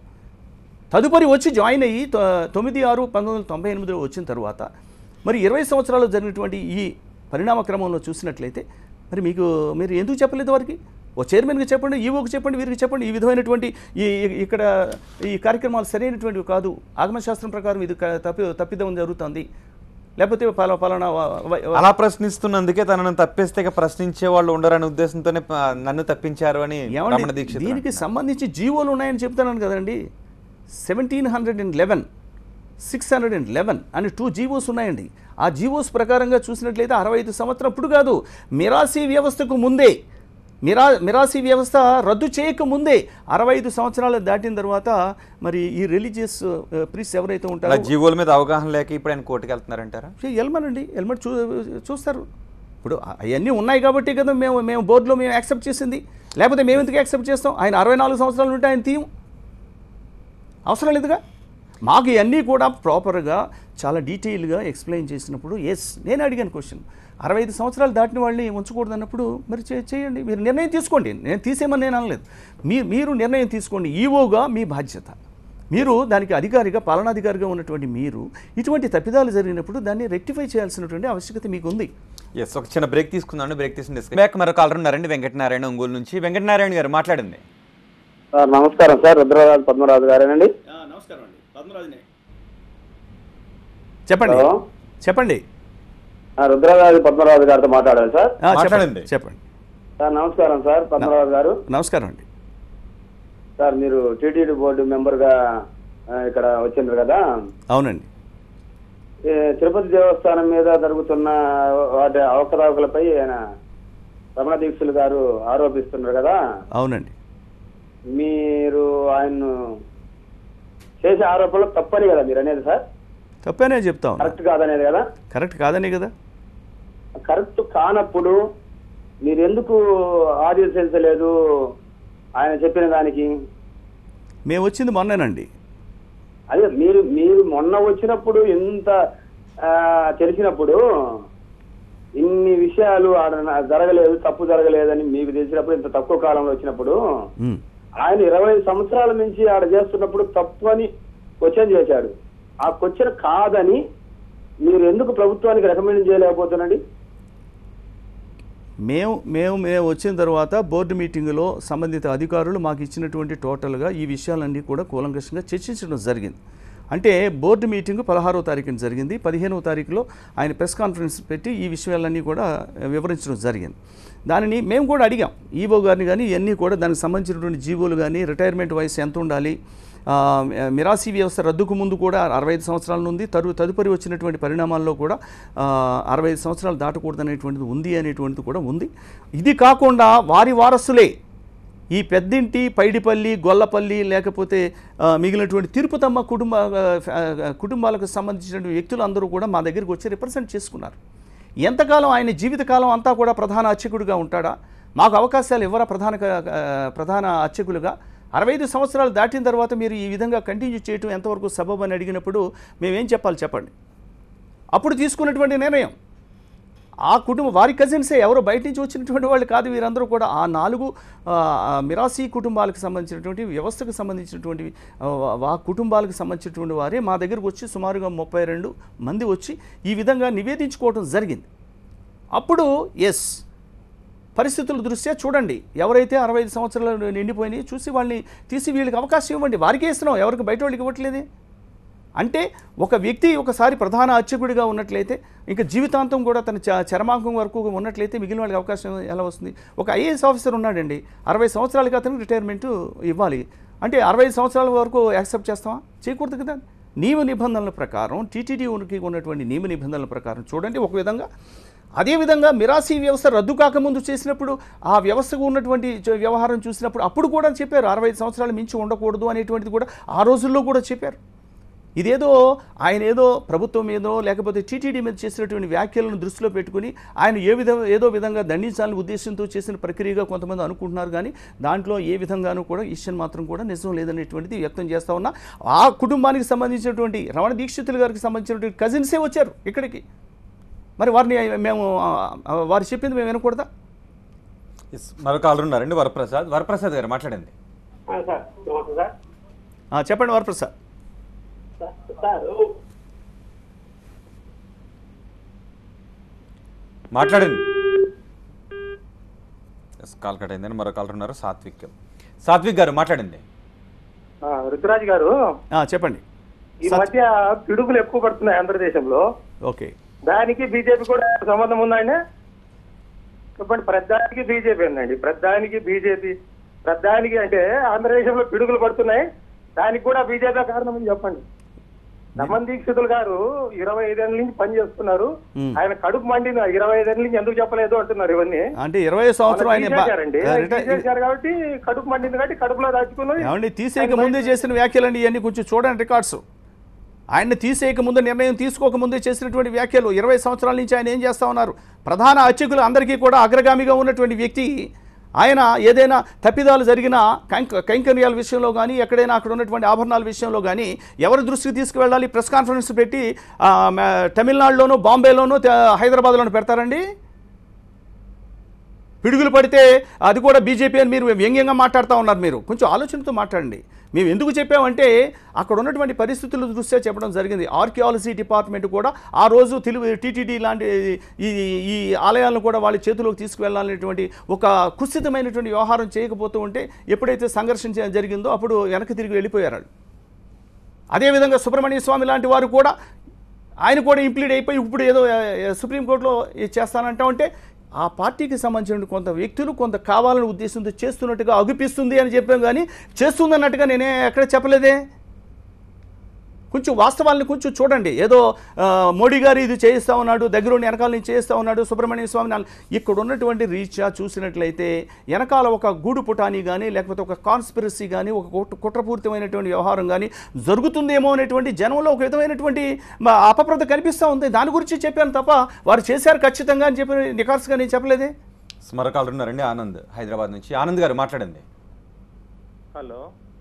తదుపరి వచ్చి జాయిన్ అయ్యి తొ- తొమ్మిది ఆరు పంతొమ్మిది వందల తొంభై ఎనిమిదిలో వచ్చిన తర్వాత మరి ఇరవై సంవత్సరాలు జరిగినటువంటి ఈ పరిణామ క్రమంలో చూసినట్లయితే మరి మీకు మీరు ఎందుకు చెప్పలేదు వారికి ఓ చైర్మన్కి చెప్పండి ఈవోకి చెప్పండి వీరికి చెప్పండి ఈ విధమైనటువంటి ఈ ఈ- ఇక్కడ ఈ కార్యక్రమాలు సరైనటువంటివి కాదు ఆగమశాస్త్రం ప్రకారం ఇది క- తప్పి తప్పిదం జరుగుతుంది లేకపోతే పలా పలానా వ- వ- అలా ప్రశ్నిస్తున్నందుకే తనను తప్పిస్తే ఇక ప్రశ్నించే వాళ్ళు ఉండరనే ఉద్దేశంతోనే ప- నన్ను తప్పించారు అని రమణ ఏమండి దీక్షిత్ దీనికి సంబంధించి జీవోలు ఉన్నాయని చెప్తున్నాను కదండి seventeen hundred and eleven six hundred and eleven అని టూ జీవోస్ ఉన్నాయండి ఆ జీవోస్ ప్రకారంగా చూసినట్లయితే అరవై ఐదు సంవత్సరం ఇప్పుడు కాదు మిరాసీ వ్యవస్థకు ముందే మిరా మిరాసీ వ్యవస్థ రద్దు చేయక ముందే అరవై ఐదు సంవత్సరాలు దాటిన తర్వాత మరి ఈ రిలీజియస్ ప్రీస్ ఎవరైతే అలా ఉంటారో జీవోల మీద అవగాహన లేక ఇప్పుడు ఆయన కోర్టుకు వెళ్తున్నారంటారా ఎల్మనండి ఎల్మన్ చూ చూస్తారు ఇప్పుడు అవన్నీ ఉన్నాయి కాబట్టి కదా మేము మేము బోర్డులో మేము యాక్సెప్ట్ చేసింది లేకపోతే మేము ఎందుకు యాక్సెప్ట్ చేస్తాం ఆయన అరవై నాలుగు సంవత్సరాలు ఉంటే ఆయన తీయం అవసరం లేదుగా మాకు ఇవన్నీ కూడా ప్రాపర్గా చాలా డీటెయిల్గా ఎక్స్ప్లెయిన్ చేసినప్పుడు ఎస్ నేను అడిగాను క్వశ్చన్ అరవై ఐదు సంవత్సరాలు దాటిన వాళ్ళని ఉంచకూడదు అన్నప్పుడు మరి చే- చేయండి మీరు నిర్ణయం తీసుకోండి నేను తీసేయమని నేను అనలేదు మీరు మీరు నిర్ణయం తీసుకోండి ఈవోగా మీ బాధ్యత మీరు దానికి అధికారిగా పాలనాధికారిగా ఉన్నటువంటి మీరు ఇటువంటి తప్పిదాలు జరిగినప్పుడు దాన్ని రెక్టిఫై చేయాల్సినటువంటి ఆవశ్యకత మీకు ఉంది ఎస్ ఒక చిన్న బ్రేక్ తీసుకుందాం బ్రేక్ తీసుకుని డిస్కస్ బ్యాక్ మరొక కాలర్ ఉన్నారండి వెంకటనారాయణ ఒంగోలు నుంచి వెంకటనారాయణ గారు మాట్లాడింది సార్ నమస్కారం సార్ రుద్రరాజు పద్మరాజు గారేనండి నమస్కారం అండి పద్మరాజునే చెప్పండి హలో చెప్పండి ఆ, రుద్రరాజు పద్మరాజు గారితో మాట్లాడాలి సార్ ఆ, చెప్పండి మాట్లాడండి. చెప్పండి సార్ నమస్కారం సార్ పద్మరాజు గారు నమస్కారం అండి సార్ మీరు టీటీడీ బోర్డు మెంబర్గా ఆ, ఇక్కడ వచ్చిండ్రు కదా అవునండి ఈ తిరుపతి దేవస్థానం మీద జరుగుతున్న వాటి అవకతవకలపై ఆయన రమణ దీక్షలు గారు ఆరోపిస్తున్నారు కదా అవునండి మీరు ఆయన్ను చేసే ఆరోపణలు తప్పని కదా మీరు అనేది సార్ తప్పేనే చెప్తా ఉన్నా కరెక్ట్ కాదనేది కదా కరెక్ట్ కాదనే కదా కరెక్ట్ కానప్పుడు మీరు ఎందుకు ఆదేశించలేదు ఆయన చెప్పిన దానికి మేము వచ్చింది మొన్నేనండి అదే మీరు మీరు మొన్న వచ్చినప్పుడు ఇంత ఆ, తెలిసినప్పుడు ఇన్ని విషయాలు ఆడ నా- జరగలేదు తప్పు జరగలేదని మీకు తెలిసినప్పుడు ఇంత తక్కువ కాలంలో వచ్చినప్పుడు ఉమ్. ఆయన ఇరవై సంవత్సరాల నుంచి ఆడ చేస్తున్నప్పుడు తప్పు అని క్వశ్చన్ చేశాడు ఆ క్వశ్చన్ కాదని మీరు ఎందుకు ప్రభుత్వానికి రికమెండ్ చేయలేకపోతున్నాండి మేము మేము మేము వచ్చిన తర్వాత బోర్డు మీటింగులో సంబంధిత అధికారులు మాకు ఇచ్చినటువంటి టోటల్గా ఈ విషయాలన్నీ కూడా కూలంకషంగా చర్చించడం జరిగింది అంటే బోర్డు మీటింగ్ పదహారవ తారీఖున జరిగింది పదిహేనవ తారీఖులో ఆయన ప్రెస్ కాన్ఫరెన్స్ పెట్టి ఈ విషయాలన్నీ కూడా వివరించడం జరిగింది దానిని మేము కూడా అడిగాం ఈవో గారిని కానీ ఇవన్నీ కూడా దానికి సంబంధించినటువంటి జీవోలు కానీ రిటైర్మెంట్ వయసు ఎంత ఉండాలి ఆ, మిరాసీ వ్యవస్థ రద్దుకు ముందు కూడా అరవై ఐదు సంవత్సరాల నుండి తరు తదుపరి వచ్చినటువంటి పరిణామాల్లో కూడా ఆ, అరవై ఐదు సంవత్సరాలు దాటకూడదు అనేటువంటిది ఉంది అనేటువంటిది కూడా ఉంది ఇది కాకుండా వారి వారసులే ఈ పెద్దింటి పైడిపల్లి గొల్లపల్లి లేకపోతే ఆ, మిగిలినటువంటి తిరుపతమ్మ కుటుంబ ఆ, ఆ, కుటుంబాలకు సంబంధించిన వ్యక్తులు అందరూ కూడా మా దగ్గరికి వచ్చి రిప్రజెంట్ చేసుకున్నారు ఎంతకాలం ఆయన జీవితకాలం అంతా కూడా ప్రధాన అర్చకుడిగా ఉంటాడా మాకు అవకాశాలు ఇవ్వరా ప్రధాన క- ఆ, ప్రధాన అర్చకులుగా అరవై ఐదు సంవత్సరాలు దాటిన తర్వాత మీరు ఈ విధంగా కంటిన్యూ చేయటం ఎంతవరకు సబబు అని అడిగినప్పుడు మేమేం చెప్పాలి చెప్పండి అప్పుడు తీసుకున్నటువంటి నిర్ణయం ఆ కుటుంబం వారి కజిన్సే ఎవరో బయట నుంచి వచ్చినటువంటి వాళ్ళు కాదు వీరందరూ కూడా ఆ నాలుగు ఆ, ఆ మిరాసీ కుటుంబాలకు సంబంధించినటువంటి వ్యవస్థకు సంబంధించినటువంటి ఆ, ఆ కుటుంబాలకు సంబంధించినటువంటి వారే మా దగ్గరకు వచ్చి సుమారుగా ముప్పై రెండు మంది వచ్చి ఈ విధంగా నివేదించుకోవడం జరిగింది అప్పుడు ఎస్ పరిస్థితుల దృష్ట్యా చూడండి ఎవరైతే అరవై ఐదు సంవత్సరాలు నిండిపోయినాయి చూసి వాళ్ళని తీసి వీళ్ళకి అవకాశం ఇవ్వండి వారికే ఇస్తున్నాం ఎవరికి బయట వాళ్ళకి ఇవ్వట్లేదే అంటే ఒక వ్యక్తి ఒకసారి ప్రధాన అర్చకుడిగా ఉన్నట్లయితే ఇంకా జీవితాంతం కూడా తన చ చరమాంకం వరకు ఉన్నట్లయితే మిగిలిన వాళ్ళకి అవకాశం ఎలా వస్తుంది ఒక ఐఏఎస్ ఆఫీసర్ ఉన్నాడండి అరవై సంవత్సరాలకి అతనికి రిటైర్మెంట్ ఇవ్వాలి అంటే అరవై సంవత్సరాల వరకు యాక్సెప్ట్ చేస్తామా చేయకూడదు కదా నియమ నిబంధనల ప్రకారం టీటీడీ ఉనికి ఉన్నటువంటి నియమ నిబంధనల ప్రకారం చూడండి ఒక విధంగా అదేవిధంగా మిరాసీ వ్యవస్థ రద్దు కాకముందు చేసినప్పుడు ఆ వ్యవస్థకు ఉన్నటువంటి చ- వ్యవహారం చూసినప్పుడు అప్పుడు కూడా చెప్పారు అరవై ఐదు సంవత్సరాలు మించి ఉండకూడదు అనేటువంటిది కూడా ఆ రోజుల్లో కూడా చెప్పారు ఇదేదో ఆయన ఏదో ప్రభుత్వం ఏదో లేకపోతే టీటీడీ మీద చేసినటువంటి వ్యాఖ్యలను దృష్టిలో పెట్టుకుని ఆయన ఏ విధంగా ఏదో విధంగా దండించాలని ఉద్దేశంతో చేసిన ప్రక్రియగా కొంతమంది అనుకుంటున్నారు కానీ దాంట్లో ఏ విధంగానూ కూడా ఈశ్వన్ మాత్రం కూడా నిజం లేదనేటువంటిది వ్యక్తం చేస్తా ఉన్నా ఆ కుటుంబానికి సంబంధించినటువంటి రమణ దీక్షితులు గారికి సంబంధించినటువంటి కజిన్సే వచ్చారు ఇక్కడికి మరి వారిని మేము ఆ, ఆ, వారు చెప్పింది మేము వినకూడదా ఎస్ మరో కాలర్ ఉన్నారండి వరప్రసాద్ వరప్రసాద్ గారు మాట్లాడండి ఆ, సార్ నమస్తే సార్ ఆ, చెప్పండి వరప్రసాద్ సార్, సార్ మాట్లాడండి ఎస్ కాల్ కట్ అయిందని మరో కాలర్ ఉన్నారు సాత్విక్ సాత్విక్ గారు మాట్లాడండి ఆ, రుతురాజ్ గారు ఆ, చెప్పండి ఈ మధ్య పిడుగులు ఎక్కువ పడుతున్నాయి ఆంధ్రదేశంలో ఓకే దానికి బీజేపీ కూడా సంబంధం ఉందండి చెప్పండి ప్రధానికి బీజేపీ ఉందండి ప్రధానికి బీజేపీ ప్రధానికి అంటే ఆంధ్రదేశంలో పిడుగులు పడుతున్నాయి దానికి కూడా బీజేపీ కారణం అని చెప్పండి రమణ్ దీక్షితులు గారు ఇరవై ఐదేళ్ళ నుంచి పని చేస్తున్నారు మ్మ్. ఆయన కడుపు మండిన ఇరవై ఐదేళ్ళ నుంచి ఎందుకు చెప్పలేదు అంటున్నారు ఇవన్నీ అంటే ఇరవై సంవత్సరం ఆయన బా- తీసేశారండి. ఆ, రిటైర్- తీసేశారు కాబట్టి కడుపు మండింది కాబట్టి కడుపులో దాచుకున్నది ఏమండి తీసేయక ముందే చేసిన వ్యాఖ్యలండి ఇవన్నీ కొంచెం చూడండి రికార్డ్స్ ఆయన్ని తీసేయక ముందు నిర్ణయం తీసుకోక ముందే చేసినటువంటి వ్యాఖ్యలు ఇరవై సంవత్సరాల నుంచి ఆయన ఏం చేస్తా ఉన్నారు ప్రధాన అర్చకులు అందరికీ కూడా అగ్రగామిగా ఉన్నటువంటి వ్యక్తి ఆయన ఏదైనా తప్పిదాలు జరిగిన కైంక కైంకర్యాల విషయంలో కానీ ఎక్కడైనా అక్కడ ఉన్నటువంటి ఆభరణాల విషయంలో కానీ ఎవరి దృష్టికి తీసుకువెళ్ళాలి ప్రెస్ కాన్ఫరెన్స్ పెట్టి ఆ, మ- తమిళనాడులోనూ బాంబేలోనూ తే- హైదరాబాద్లోనూ పెడతారండి పిడుగులు పడితే అది కూడా బీజేపీ అని మీరు వ్యంగ్యంగా మాట్లాడుతూ ఉన్నారు మీరు కొంచెం ఆలోచనతో మాట్లాడండి మేము ఎందుకు చెప్పామంటే అక్కడ ఉన్నటువంటి పరిస్థితుల దృష్ట్యా చెప్పడం జరిగింది ఆర్కియాలజీ డిపార్ట్మెంట్ కూడా ఆ రోజు తెలుగు టీటీడీ లాంటి ఈ ఈ ఆలయాలను కూడా వాళ్ళ చేతిలోకి తీసుకువెళ్ళాలనేటువంటి ఒక కుస్థితమైనటువంటి వ్యవహారం చేయకపోతూ ఉంటే ఎప్పుడైతే సంఘర్షణ చే- జరిగిందో అప్పుడు వెనక్కి తిరిగి వెళ్ళిపోయారు వాళ్ళు. అదేవిధంగా సుబ్రహ్మణ్య స్వామి లాంటి వారు కూడా ఆయన కూడా ఇంప్లీడ్ అయిపోయి ఇప్పుడు ఏదో ఆ, ఆ, సుప్రీంకోర్టులో ఇది చేస్తానంటా ఉంటే ఆ పార్టీకి సంబంధించిన కొంత వ్యక్తులు కొంత కావాలని ఉద్దేశంతో చేస్తున్నట్టుగా అగుపిస్తుంది అని చెప్పాం కానీ చేస్తుంది అన్నట్టుగా నేనే ఎక్కడ చెప్పలేదే కొంచెం వాస్తవాలను కొంచెం చూడండి ఏదో ఆ, మోడీ గారు ఇది చేయిస్తా ఉన్నాడు దగ్గరుండి వెనకాల నుంచి చేయిస్తా ఉన్నాడు సుబ్రహ్మణ్య స్వామి నాల్- ఇక్కడ ఉన్నటువంటి రీత్యా చూసినట్లయితే వెనకాల ఒక గూడు పుటాని కానీ లేకపోతే ఒక కాన్స్పిరసీ కానీ ఒక కుట్ర- కుట్రపూరితమైనటువంటి వ్యవహారం కానీ జరుగుతుందేమో అనేటువంటి జనంలో ఒక విధమైనటువంటి మ- అపప్రద కనిపిస్తూ ఉంది దాని గురించి చెప్పాను తప్ప వారు చేశారు ఖచ్చితంగా అని చెప్పి నికార్స్గా నేను చెప్పలేదే ఎస్ మరో కాలర్ ఉన్నారండి ఆనంద్ హైదరాబాద్ నుంచి ఆనంద్ గారు మాట్లాడండి హలో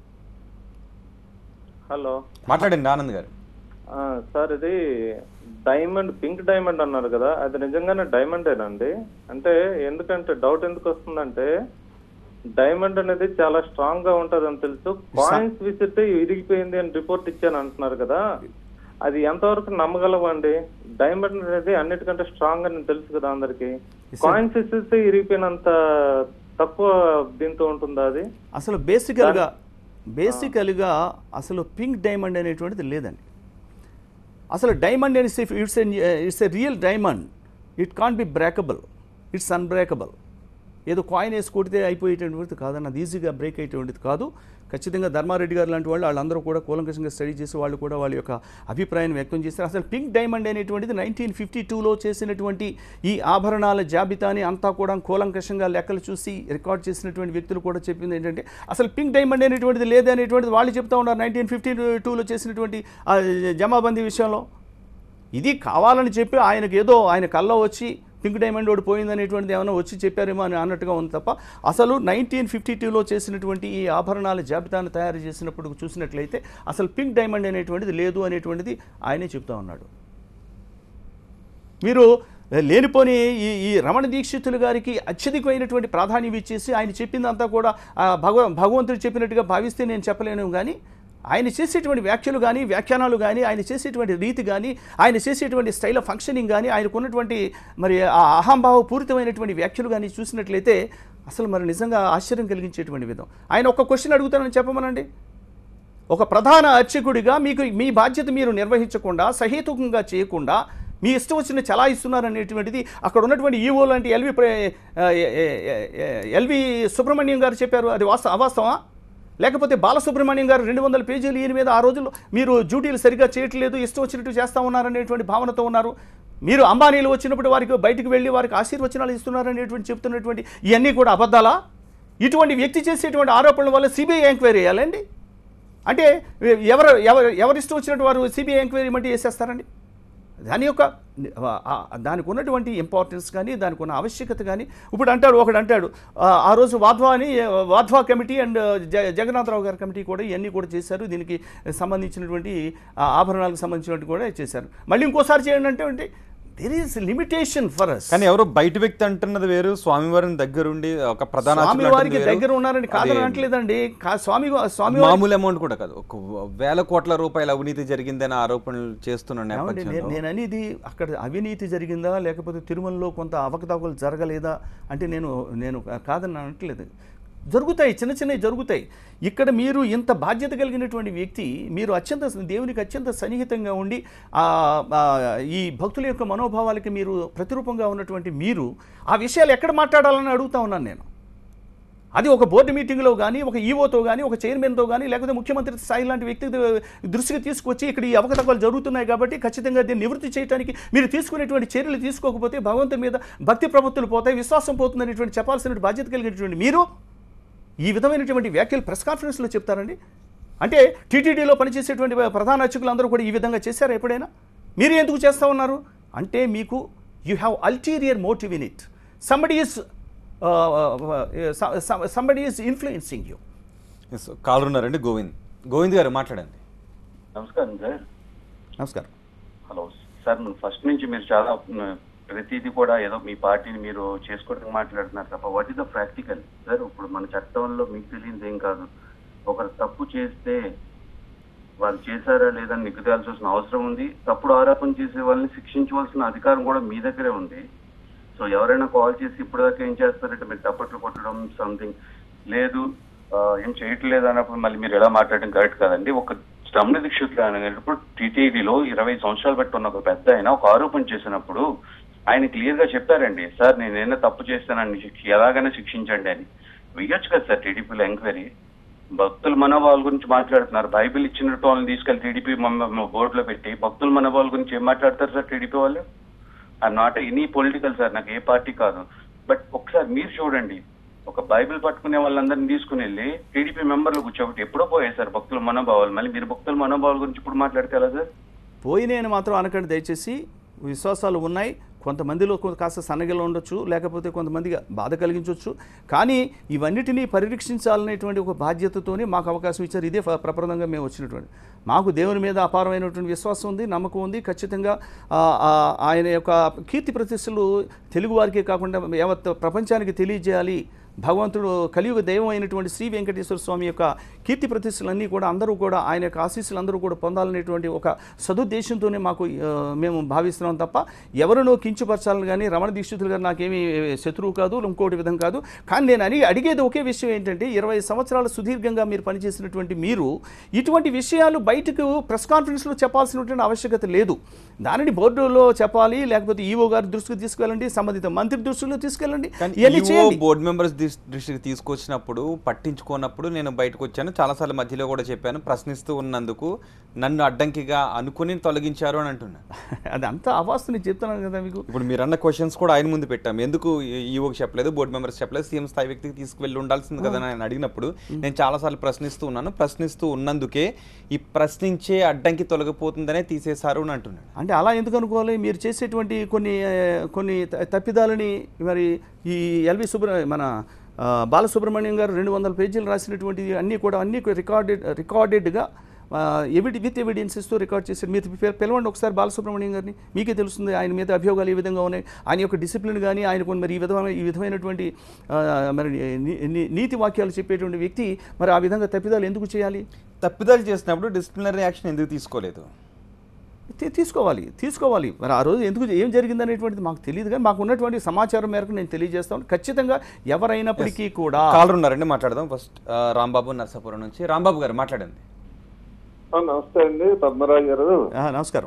హలో మాట్లాడండి ఆనంద్ గారు ఆ, సార్ ఇది డైమండ్ పింక్ డైమండ్ అన్నారు కదా అది నిజంగానే డైమండేనండి అంటే ఎందుకంటే డౌట్ ఎందుకు వస్తుందంటే డైమండ్ అనేది చాలా స్ట్రాంగ్ గా ఉంటది అని తెలుసు కాయిన్స్ విసిరితే విరిగిపోయింది అని రిపోర్ట్ ఇచ్చాను అంటున్నారు కదా అది ఎంతవరకు నమ్మగలవండి డైమండ్ అనేది అన్నిటికంటే స్ట్రాంగ్ అని తెలుసు కదా అందరికి కాయిన్స్ విసిరితే విరిగిపోయినంత తక్కువ దీంతో ఉంటుందా అది అసలు బేసికల్గా బేసికల్గా అసలు పింక్ డైమండ్ అనేటువంటిది లేదండి అసలు డైమండ్ అని it's it's a real diamond it can't be breakable it's unbreakable ఏదో కాయిన్ వేసి కొడితే అయిపోయేటువంటిది కాదన్న అది ఈజీగా బ్రేక్ అయ్యేటువంటిది కాదు ఖచ్చితంగా ధర్మారెడ్డి గారు లాంటి వాళ్ళు వాళ్ళందరూ కూడా కూలంకషంగా స్టడీ చేసి వాళ్ళు కూడా వాళ్ళ యొక్క అభిప్రాయాన్ని వ్యక్తం చేస్తారు అసలు పింక్ డైమండ్ అనేటువంటిది నైన్టీన్ ఫిఫ్టీ టూలో చేసినటువంటి ఈ ఆభరణాల జాబితాని అంతా కూడా కూలంకషంగా లెక్కలు చూసి రికార్డ్ చేసినటువంటి వ్యక్తులు కూడా చెప్పింది ఏంటంటే అసలు పింక్ డైమండ్ అనేటువంటిది లేదు అనేటువంటిది వాళ్ళు చెప్తా ఉన్నారు నైన్టీన్ ఫిఫ్టీ టూలో చేసినటువంటి ఆ జమాబందీ విషయంలో ఇది కావాలని చెప్పి ఆయనకి ఏదో ఆయన కల్లో వచ్చి పింక్ డైమండ్ ఒకటి పోయిందనేటువంటిది ఏమైనా వచ్చి చెప్పారేమో అని అన్నట్టుగా ఉంది తప్ప అసలు నైన్టీన్ ఫిఫ్టీ టూలో చేసినటువంటి ఈ ఆభరణాల జాబితాను తయారు చేసినప్పుడు చూసినట్లయితే అసలు పింక్ డైమండ్ అనేటువంటిది లేదు అనేటువంటిది ఆయనే చెప్తా ఉన్నాడు మీరు లేనిపోని ఈ ఈ రమణ దీక్షితులు గారికి అత్యధికమైనటువంటి ప్రాధాన్యం ఇచ్చేసి ఆయన చెప్పిందంతా కూడా ఆ, భగవ భగవంతుడు చెప్పినట్టుగా భావిస్తే నేను చెప్పలేను కానీ ఆయన చేసేటువంటి వ్యాఖ్యలు కానీ వ్యాఖ్యానాలు కానీ ఆయన చేసేటువంటి రీతి కానీ ఆయన చేసేటువంటి స్టైల్ ఆఫ్ ఫంక్షనింగ్ కానీ ఆయనకు ఉన్నటువంటి మరి ఆ అహంభావ పూరితమైనటువంటి వ్యాఖ్యలు కానీ చూసినట్లయితే అసలు మరి నిజంగా ఆశ్చర్యం కలిగించేటువంటి విధం ఆయన ఒక క్వశ్చన్ అడుగుతానని చెప్పమనండి ఒక ప్రధాన అర్చకుడిగా మీకు మీ బాధ్యత మీరు నిర్వహించకుండా సహేతుకంగా చేయకుండా మీ ఇష్టం వచ్చిన చలాయిస్తున్నారనేటువంటిది అక్కడ ఉన్నటువంటి ఈవో లాంటి ఎల్వి ప్ర- ఆ, ఎ- ఎ- ఎ- ఎల్వి సుబ్రహ్మణ్యం గారు చెప్పారు అది వాస్త అవాస్తవా లేకపోతే బాలసుబ్రహ్మణ్యం గారు రెండు వందల పేజీలు ఈయన మీద ఆ రోజుల్లో మీరు డ్యూటీలు సరిగ్గా చేయట్లేదు ఇష్టం వచ్చినట్టు చేస్తా ఉన్నారనేటువంటి భావనతో ఉన్నారు మీరు అంబానీలు వచ్చినప్పుడు వారికి బయటికి వెళ్ళి వారికి ఆశీర్వచనాలు ఇస్తున్నారనేటువంటి చెప్తున్నటువంటి ఇవన్నీ కూడా అబద్ధాలా ఇటువంటి వ్యక్తి చేసేటువంటి ఆరోపణల వల్ల సిబిఐ ఎంక్వైరీ చేయాలండి అంటే ఎవరు ఎవరు ఎవరు ఇష్టం వచ్చినట్టు వారు సిబిఐ ఎంక్వైరీ మంటే చేసేస్తారండి దాని యొక్క ఆ- ఆ- దానికి ఉన్నటువంటి ఇంపార్టెన్స్ కానీ దానికి ఉన్న ఆవశ్యకత కానీ ఇప్పుడు అంటాడు ఒకడు అంటాడు ఆ, ఆ రోజు వాధ్వా అని వాధ్వా కమిటీ అండ్ జ జగన్నాథరావు గారి కమిటీ కూడా ఇవన్నీ కూడా చేశారు దీనికి సంబంధించినటువంటి ఆ, ఆభరణాలకు సంబంధించినటువంటి కూడా చేశారు మళ్ళీ ఇంకోసారి చేయండి అంటే అంటే there is limitation for us కానీ ఎవరో బయట వ్యక్తి అంటున్నది వేరు స్వామివారిని దగ్గరుండి ఒక ప్రధాన స్వామి అర్చకులు వారికి అంటున్నది వేరు. దగ్గర ఉన్నారని కాదని అది అనట్లేదండి కా- స్వామి స్వామి వారి- మామూలు అమౌంట్ కూడా కాదు ఒక వేల కోట్ల రూపాయల అవినీతి జరిగిందని ఆరోపణలు చేస్తున్న ఏమండి, నేను నేపథ్యంలో నేను అనేది అక్కడ అవినీతి జరిగిందా లేకపోతే తిరుమలలో కొంత అవకతవకలు జరగలేదా అంటే నేను నేను కాదని అనట్లేదు జరుగుతాయి చిన్న చిన్నవి జరుగుతాయి ఇక్కడ మీరు ఇంత బాధ్యత కలిగినటువంటి వ్యక్తి మీరు అత్యంత దేవునికి అత్యంత సన్నిహితంగా ఉండి ఆ, ఆ, ఈ భక్తుల యొక్క మనోభావాలకి మీరు ప్రతిరూపంగా ఉన్నటువంటి మీరు ఆ విషయాలు ఎక్కడ మాట్లాడాలని అడుగుతా ఉన్నాను నేను అది ఒక బోర్డు మీటింగ్లో కానీ ఒక ఈవోతో కానీ ఒక చైర్మన్తో కానీ లేకపోతే ముఖ్యమంత్రి స్థాయి లాంటి వ్యక్తి దృష్టికి తీసుకొచ్చి ఇక్కడ ఈ అవకతవకలు జరుగుతున్నాయి కాబట్టి ఖచ్చితంగా దీన్ని నివృత్తి చేయడానికి మీరు తీసుకునేటువంటి చర్యలు తీసుకోకపోతే భగవంతుని మీద భక్తి ప్రవృత్తులు పోతాయి విశ్వాసం పోతుందనేటువంటి చెప్పాల్సిన బాధ్యత కలిగినటువంటి మీరు ఈ విధమైనటువంటి వ్యాఖ్యలు ప్రెస్ కాన్ఫరెన్స్లో చెప్తారండి అంటే టీటీడీలో పనిచేసేటువంటి ప్రధాన అర్చకులందరూ కూడా ఈ విధంగా చేశారా ఎప్పుడైనా మీరు ఎందుకు చేస్తూ ఉన్నారు అంటే మీకు you have ulterior motive in it somebody is somebody is influencing you Yes, caller ఉన్నారండి గోవింద్ గోవింద్ గారు మాట్లాడండి నమస్కారం సార్ నమస్కారం హలో సార్ ఫస్ట్ నుంచి మీరు చాలా మ్, ప్రతిదీ కూడా ఏదో మీ పార్టీని మీరు చేసుకోవడానికి మాట్లాడుతున్నారు తప్ప what is the practical sir ఇప్పుడు మన చట్టంలో మీకు తెలియదు ఏం కాదు ఒకరు తప్పు చేస్తే వాళ్ళు చేశారా లేదని నిగ్గుదాల్సిన అవసరం ఉంది తప్పుడు ఆరోపణ చేసే వాళ్ళని శిక్షించవలసిన అధికారం కూడా మీ దగ్గరే ఉంది సో ఎవరైనా కాల్ చేసి ఇప్పటిదాకా ఏం చేస్తారంటే మీరు తప్పట్లు కొట్టడం సంథింగ్ లేదు ఆ, ఏం చేయట్లేదు అన్నప్పుడు మళ్ళీ మీరు ఎలా మాట్లాడడం కరెక్ట్ కాదండి ఒక రమణ దీక్షితులు అనేటప్పుడు టీటీడీలో ఇరవై సంవత్సరాలు బట్టి ఉన్న ఒక పెద్ద ఆయన ఒక ఆరోపణ చేసినప్పుడు ఆయన క్లియర్ గా చెప్పారండి సార్ నేను ఏదైనా తప్పు చేస్తానని శిక్ష ఎలాగైనా శిక్షించండి అని వెయ్యొచ్చు కదా సార్ టీడీపీలో ఎంక్వైరీ భక్తుల మనోభావాల గురించి మాట్లాడుతున్నారు బైబిల్ ఇచ్చినట్టు వాళ్ళని తీసుకెళ్లి టీడీపీ బోర్డులో పెట్టి భక్తుల మనోభావాల గురించి ఏం మాట్లాడతారు సార్ టీడీపీ వాళ్ళు I'm not any political sir నాకు ఏ పార్టీ కాదు బట్ ఒకసారి మీరు చూడండి ఒక బైబిల్ పట్టుకునే వాళ్ళందరినీ తీసుకుని వెళ్ళి టీడీపీ మెంబర్లు కూర్చోబెట్టి ఎప్పుడో పోయాయి సార్ భక్తుల మనోభావాలు మళ్ళీ మీరు భక్తుల మనోభావాల గురించి ఇప్పుడు మాట్లాడితే ఎలా సార్ పోయినాయని మాత్రం అనకండి దయచేసి విశ్వాసాలు ఉన్నాయి కొంతమందిలో కొంత కాస్త సన్నగిలు ఉండొచ్చు లేకపోతే కొంతమందికి బాధ కలిగించవచ్చు కానీ ఇవన్నిటినీ పరిరక్షించాలనేటువంటి ఒక బాధ్యతతోనే మాకు అవకాశం ఇచ్చారు ఇదే ఫ- ప్రప్రదంగా మేము వచ్చినటువంటి మాకు దేవుని మీద అపారమైనటువంటి విశ్వాసం ఉంది నమ్మకం ఉంది ఖచ్చితంగా ఆ, ఆ, ఆయన యొక్క కీర్తి ప్రతిష్టలు తెలుగు వారికే కాకుండా యావత్ ప్రపంచానికి తెలియజేయాలి భగవంతుడు కలియుగ దైవం అయినటువంటి శ్రీ వెంకటేశ్వర స్వామి యొక్క కీర్తి ప్రతిష్టలన్నీ కూడా అందరూ కూడా ఆయన యొక్క ఆశీస్సులు అందరూ కూడా పొందాలనేటువంటి ఒక సదుద్దేశంతోనే మాకు ఆ, మేము భావిస్తున్నాం తప్ప ఎవరినో కించుపరచాలని కానీ రమణ దీక్షితులు గారు నాకేమీ శత్రువు కాదు ఇంకోటి విధం కాదు కానీ నేను అడిగి అడిగేది ఒకే విషయం ఏంటంటే ఇరవై సంవత్సరాలు సుదీర్ఘంగా మీరు పనిచేసినటువంటి మీరు ఇటువంటి విషయాలు బయటకు ప్రెస్ కాన్ఫరెన్స్లో చెప్పాల్సినటువంటి ఆవశ్యకత లేదు దానిని బోర్డులో చెప్పాలి లేకపోతే ఈవో గారి దృష్టికి తీసుకెళ్ళండి సంబంధిత మంత్రి దృష్టిలో తీసుకెళ్ళండి కానీ ఇవన్నీ ఈవో చేయండి బోర్డు మెంబర్స్ దిస్- దృష్టికి తీసుకొచ్చినప్పుడు పట్టించుకున్నప్పుడు నేను బయటకు వచ్చాను చాలాసార్లు మధ్యలో కూడా చెప్పాను ప్రశ్నిస్తూ ఉన్నందుకు నన్ను అడ్డంకిగా అనుకుని తొలగించారు అని అంటున్నాను అది అంతా అవాస్తు నేను చెప్తున్నాను కదా మీకు ఇప్పుడు మీరు అన్న క్వశ్చన్స్ కూడా ఆయన ముందు పెట్టాం ఎందుకు ఈవోకి చెప్పలేదు బోర్డు మెంబర్స్ చెప్పలేదు సీఎం స్థాయి వ్యక్తికి తీసుకువెళ్ళి ఉండాల్సింది కదా అని ఆయన అడిగినప్పుడు నేను చాలాసార్లు ప్రశ్నిస్తూ ఉన్నాను ప్రశ్నిస్తూ ఉన్నందుకే ఈ ప్రశ్నించే అడ్డంకి తొలగిపోతుందనే తీసేశారు అని అంటున్నాడు అంటే అలా ఎందుకు అనుకోవాలి మీరు చేసేటువంటి కొన్ని ఆ, కొన్ని త- తప్పిదాలని మరి ఈ ఎల్వి సుబ్ర మన ఆ, బాలసుబ్రహ్మణ్యం గారు రెండు వందల పేజీలు రాసినటువంటి అన్నీ కూడా అన్నీ రికార్డెడ్ రికార్డెడ్గా ఎవిడి విత్ ఎవిడెన్సెస్తో రికార్డ్ చేశారు మీరు పిల- పిలవండి ఒకసారి బాలసుబ్రహ్మణ్యం గారిని మీకే తెలుస్తుంది ఆయన మీద అభియోగాలు ఏ విధంగా ఉన్నాయి ఆయన యొక్క డిసిప్లిన్ కానీ ఆయన కొన్ని మరి ఈ విధమైన ఈ విధమైనటువంటి ఆ, మరి నీ- నీ- నీతి వాక్యాలు చెప్పేటువంటి వ్యక్తి మరి ఆ విధంగా తప్పిదాలు ఎందుకు చేయాలి తప్పిదాలు చేసినప్పుడు డిసిప్లినరీ యాక్షన్ ఎందుకు తీసుకోలేదు తీ- తీసుకోవాలి తీసుకోవాలి మరి ఆ రోజు ఎందుకు ఏం జరిగింది అనేటువంటిది మాకు తెలియదు కానీ మాకు ఉన్నటువంటి సమాచారం మేరకు నేను తెలియజేస్తాను ఖచ్చితంగా ఎవరైనప్పటికీ కూడా కాలర్ ఉన్నారండి మాట్లాడదాం ఫస్ట్ ఆ, రాంబాబు నర్సాపురం నుంచి రాంబాబు గారు మాట్లాడండి ఆ, నమస్తే అండి పద్మరాజు గారు ఆ, నమస్కారం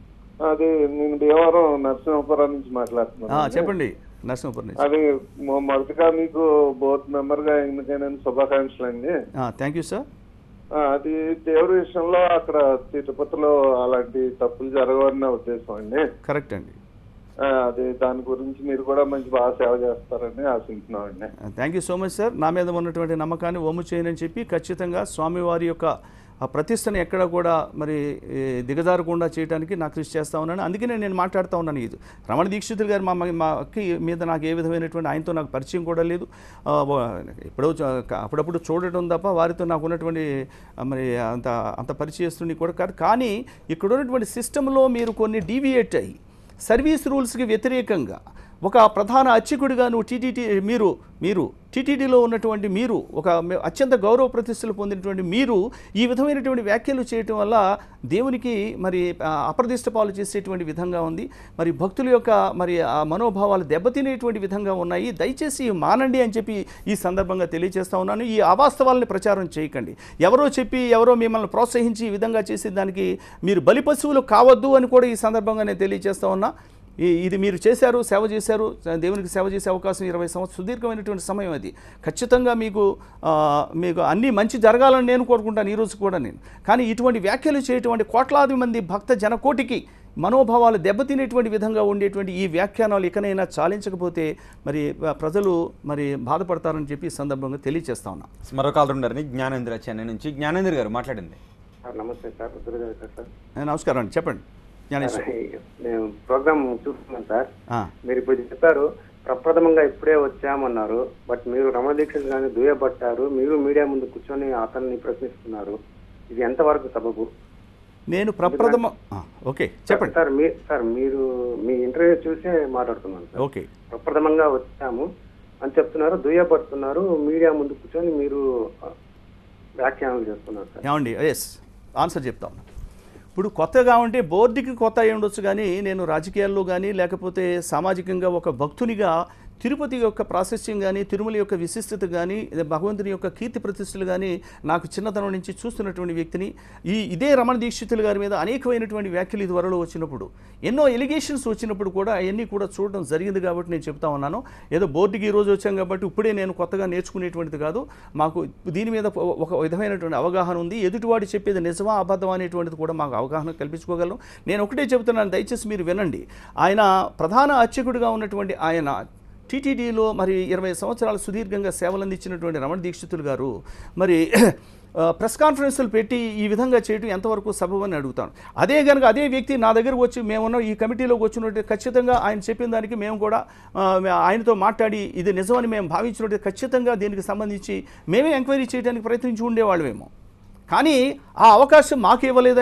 అది నేను భీమవరం నరసింహపురం నుంచి ఆ, మాట్లాడుతున్నాను చెప్పండి నరసింహపురం నుంచి అది మొ- మొదటగా మీకు బోర్డు మెంబర్ గా ఎన్నికైన శుభాకాంక్షలు అండి థ్యాంక్ యూ సార్ ఆ, అది దేవుడి విషయంలో అక్కడ తిరుపతిలో అలాంటి తప్పులు జరగవని నా ఉద్దేశం అండి కరెక్ట్ అండి ఆ, అది దాని గురించి మీరు కూడా మంచి బాగా సేవ చేస్తారని ఆశిస్తున్నామండి thank you so much sir నా మీద ఉన్నటువంటి నమ్మకాన్ని ఓము చేయనని చెప్పి ఖచ్చితంగా స్వామివారి యొక్క ఆ ప్రతిష్టని ఎక్కడ కూడా మరి ఏ, దిగజారకుండా చేయడానికి నా కృషి చేస్తా ఉన్నాను అందుకనే నేను మాట్లాడుతూ ఉన్నాను ఇది రమణ దీక్షితులు గారు మా మా అక్కి మీద నాకు ఏ విధమైనటువంటి ఆయనతో నాకు పరిచయం కూడా లేదు ఆ, వా- ఎప్పుడో చ- అప్పుడప్పుడు చూడటం తప్ప వారితో నాకు ఉన్నటువంటి ఆ, మరి అంత అంత పరిచయస్తుని కూడా కాదు కానీ ఇక్కడ ఉన్నటువంటి సిస్టంలో మీరు కొన్ని డీవియేట్ అయ్యి సర్వీస్ రూల్స్కి వ్యతిరేకంగా ఒక ప్రధాన అర్చకుడిగా నువ్వు టీటీటీ మీరు మీరు టీటీడీలో ఉన్నటువంటి మీరు ఒక మే- అత్యంత గౌరవ ప్రతిష్టలు పొందినటువంటి మీరు ఈ విధమైనటువంటి వ్యాఖ్యలు చేయటం వల్ల దేవునికి మరి ఆ, అప్రదిష్ట పాలు చేసేటువంటి విధంగా ఉంది మరి భక్తుల యొక్క మరి ఆ మనోభావాలు దెబ్బతినేటువంటి విధంగా ఉన్నాయి దయచేసి మానండి అని చెప్పి ఈ సందర్భంగా తెలియజేస్తా ఉన్నాను ఈ అవాస్తవాలని ప్రచారం చేయకండి ఎవరో చెప్పి ఎవరో మిమ్మల్ని ప్రోత్సహించి ఈ విధంగా చేసే దానికి మీరు బలి పశువులు కావద్దు అని కూడా ఈ సందర్భంగా నేను తెలియజేస్తా ఉన్నా ఈ- ఇది మీరు చేశారు సేవ చేశారు దేవునికి సేవ చేసే అవకాశం ఇరవై సంవత్సరం సుదీర్ఘమైనటువంటి సమయం అది ఖచ్చితంగా మీకు ఆ, మీకు అన్నీ మంచి జరగాలని నేను కోరుకుంటాను ఈరోజు కూడా నేను కానీ ఇటువంటి వ్యాఖ్యలు చేయటువంటి కోట్లాది మంది భక్త జనకోటికి మనోభావాలు దెబ్బతినేటువంటి విధంగా ఉండేటువంటి ఈ వ్యాఖ్యానాలు ఇకనైనా చాలించకపోతే మరి ఆ, ప్రజలు మరి బాధపడతారని చెప్పి ఈ సందర్భంగా తెలియజేస్తా ఉన్నా మరో కాలర్ ఉన్నారని జ్ఞానేంద్ర చెన్నై నుంచి జ్ఞానేంద్ర గారు మాట్లాడండి సార్ నమస్తే సార్ రుద్రదేవి సార్ ఆ, నమస్కారం అండి చెప్పండి జ్ఞానేశ్వర్ నేను ప్రోగ్రామ్ చూస్తున్నాను సార్ ఆ, మీరు ఇప్పుడు చెప్పారు ప్రప్రథమంగా ఇప్పుడే వచ్చామన్నారు బట్ మీరు రమణ దీక్షలు కానీ దుయ్యబట్టారు మీరు మీడియా ముందు కూర్చొని అతన్ని ప్రశ్నిస్తున్నారు ఇది ఎంతవరకు సబబు నేను ప్రప్రథమ ఆ, ఓకే చెప్పండి సార్ మీ సార్ మీరు మీ ఇంటర్వ్యూ చూసే మాట్లాడుతున్నాను సార్ ఓకే ప్రప్రథమంగా వచ్చాము అని చెప్తున్నారు దుయ్యబడుతున్నారు మీడియా ముందు కూర్చొని మీరు ఆ, వ్యాఖ్యానాలు చేస్తున్నారు సార్ ఏమండి ఎస్ ఆన్సర్ చెప్తాను ఇప్పుడు కొత్తగా ఉంటే బోర్డుకి కొత్త అయి ఉండొచ్చు కానీ నేను రాజకీయాల్లో కానీ లేకపోతే సామాజికంగా ఒక భక్తునిగా తిరుపతి యొక్క ప్రాశస్యం కానీ తిరుమల యొక్క విశిష్టత కానీ ఇది భగవంతుని యొక్క కీర్తి ప్రతిష్టలు కానీ నాకు చిన్నతనం నుంచి చూస్తున్నటువంటి వ్యక్తిని ఈ ఇదే రమణ దీక్షితులు గారి మీద అనేకమైనటువంటి వ్యాఖ్యలు ఇది వరలో వచ్చినప్పుడు ఎన్నో ఎలిగేషన్స్ వచ్చినప్పుడు కూడా అవన్నీ కూడా చూడడం జరిగింది కాబట్టి నేను చెప్తా ఉన్నాను ఏదో బోర్డుకి ఈ రోజు వచ్చాం కాబట్టి ఇప్పుడే నేను కొత్తగా నేర్చుకునేటువంటిది కాదు మాకు దీని మీద ఒక విధమైనటువంటి అవగాహన ఉంది ఎదుటివాడు చెప్పేది నిజమా అబద్ధం అనేటువంటిది కూడా మాకు అవగాహన కల్పించుకోగలం నేను ఒకటే చెబుతున్నాను దయచేసి మీరు వినండి ఆయన ప్రధాన అర్చకుడిగా ఉన్నటువంటి ఆయన టీటీడీలో మరి ఇరవై సంవత్సరాలు సుదీర్ఘంగా సేవలు అందించినటువంటి రమణ దీక్షితులు గారు మరి ఆ, ప్రెస్ కాన్ఫరెన్సులు పెట్టి ఈ విధంగా చేయడం ఎంతవరకు సబబని అడుగుతాను అదే కనుక అదే వ్యక్తి నా దగ్గరకు వచ్చి మేమున్న ఈ కమిటీలోకి వచ్చినట్టు ఖచ్చితంగా ఆయన చెప్పిన దానికి మేము కూడా ఆ, మే- ఆయనతో మాట్లాడి ఇది నిజమని మేము భావించినట్టు ఖచ్చితంగా దీనికి సంబంధించి మేమే ఎంక్వైరీ చేయడానికి ప్రయత్నించి ఉండేవాళ్ళమేమో కానీ ఆ అవకాశం మాకు ఇవ్వలేదైనా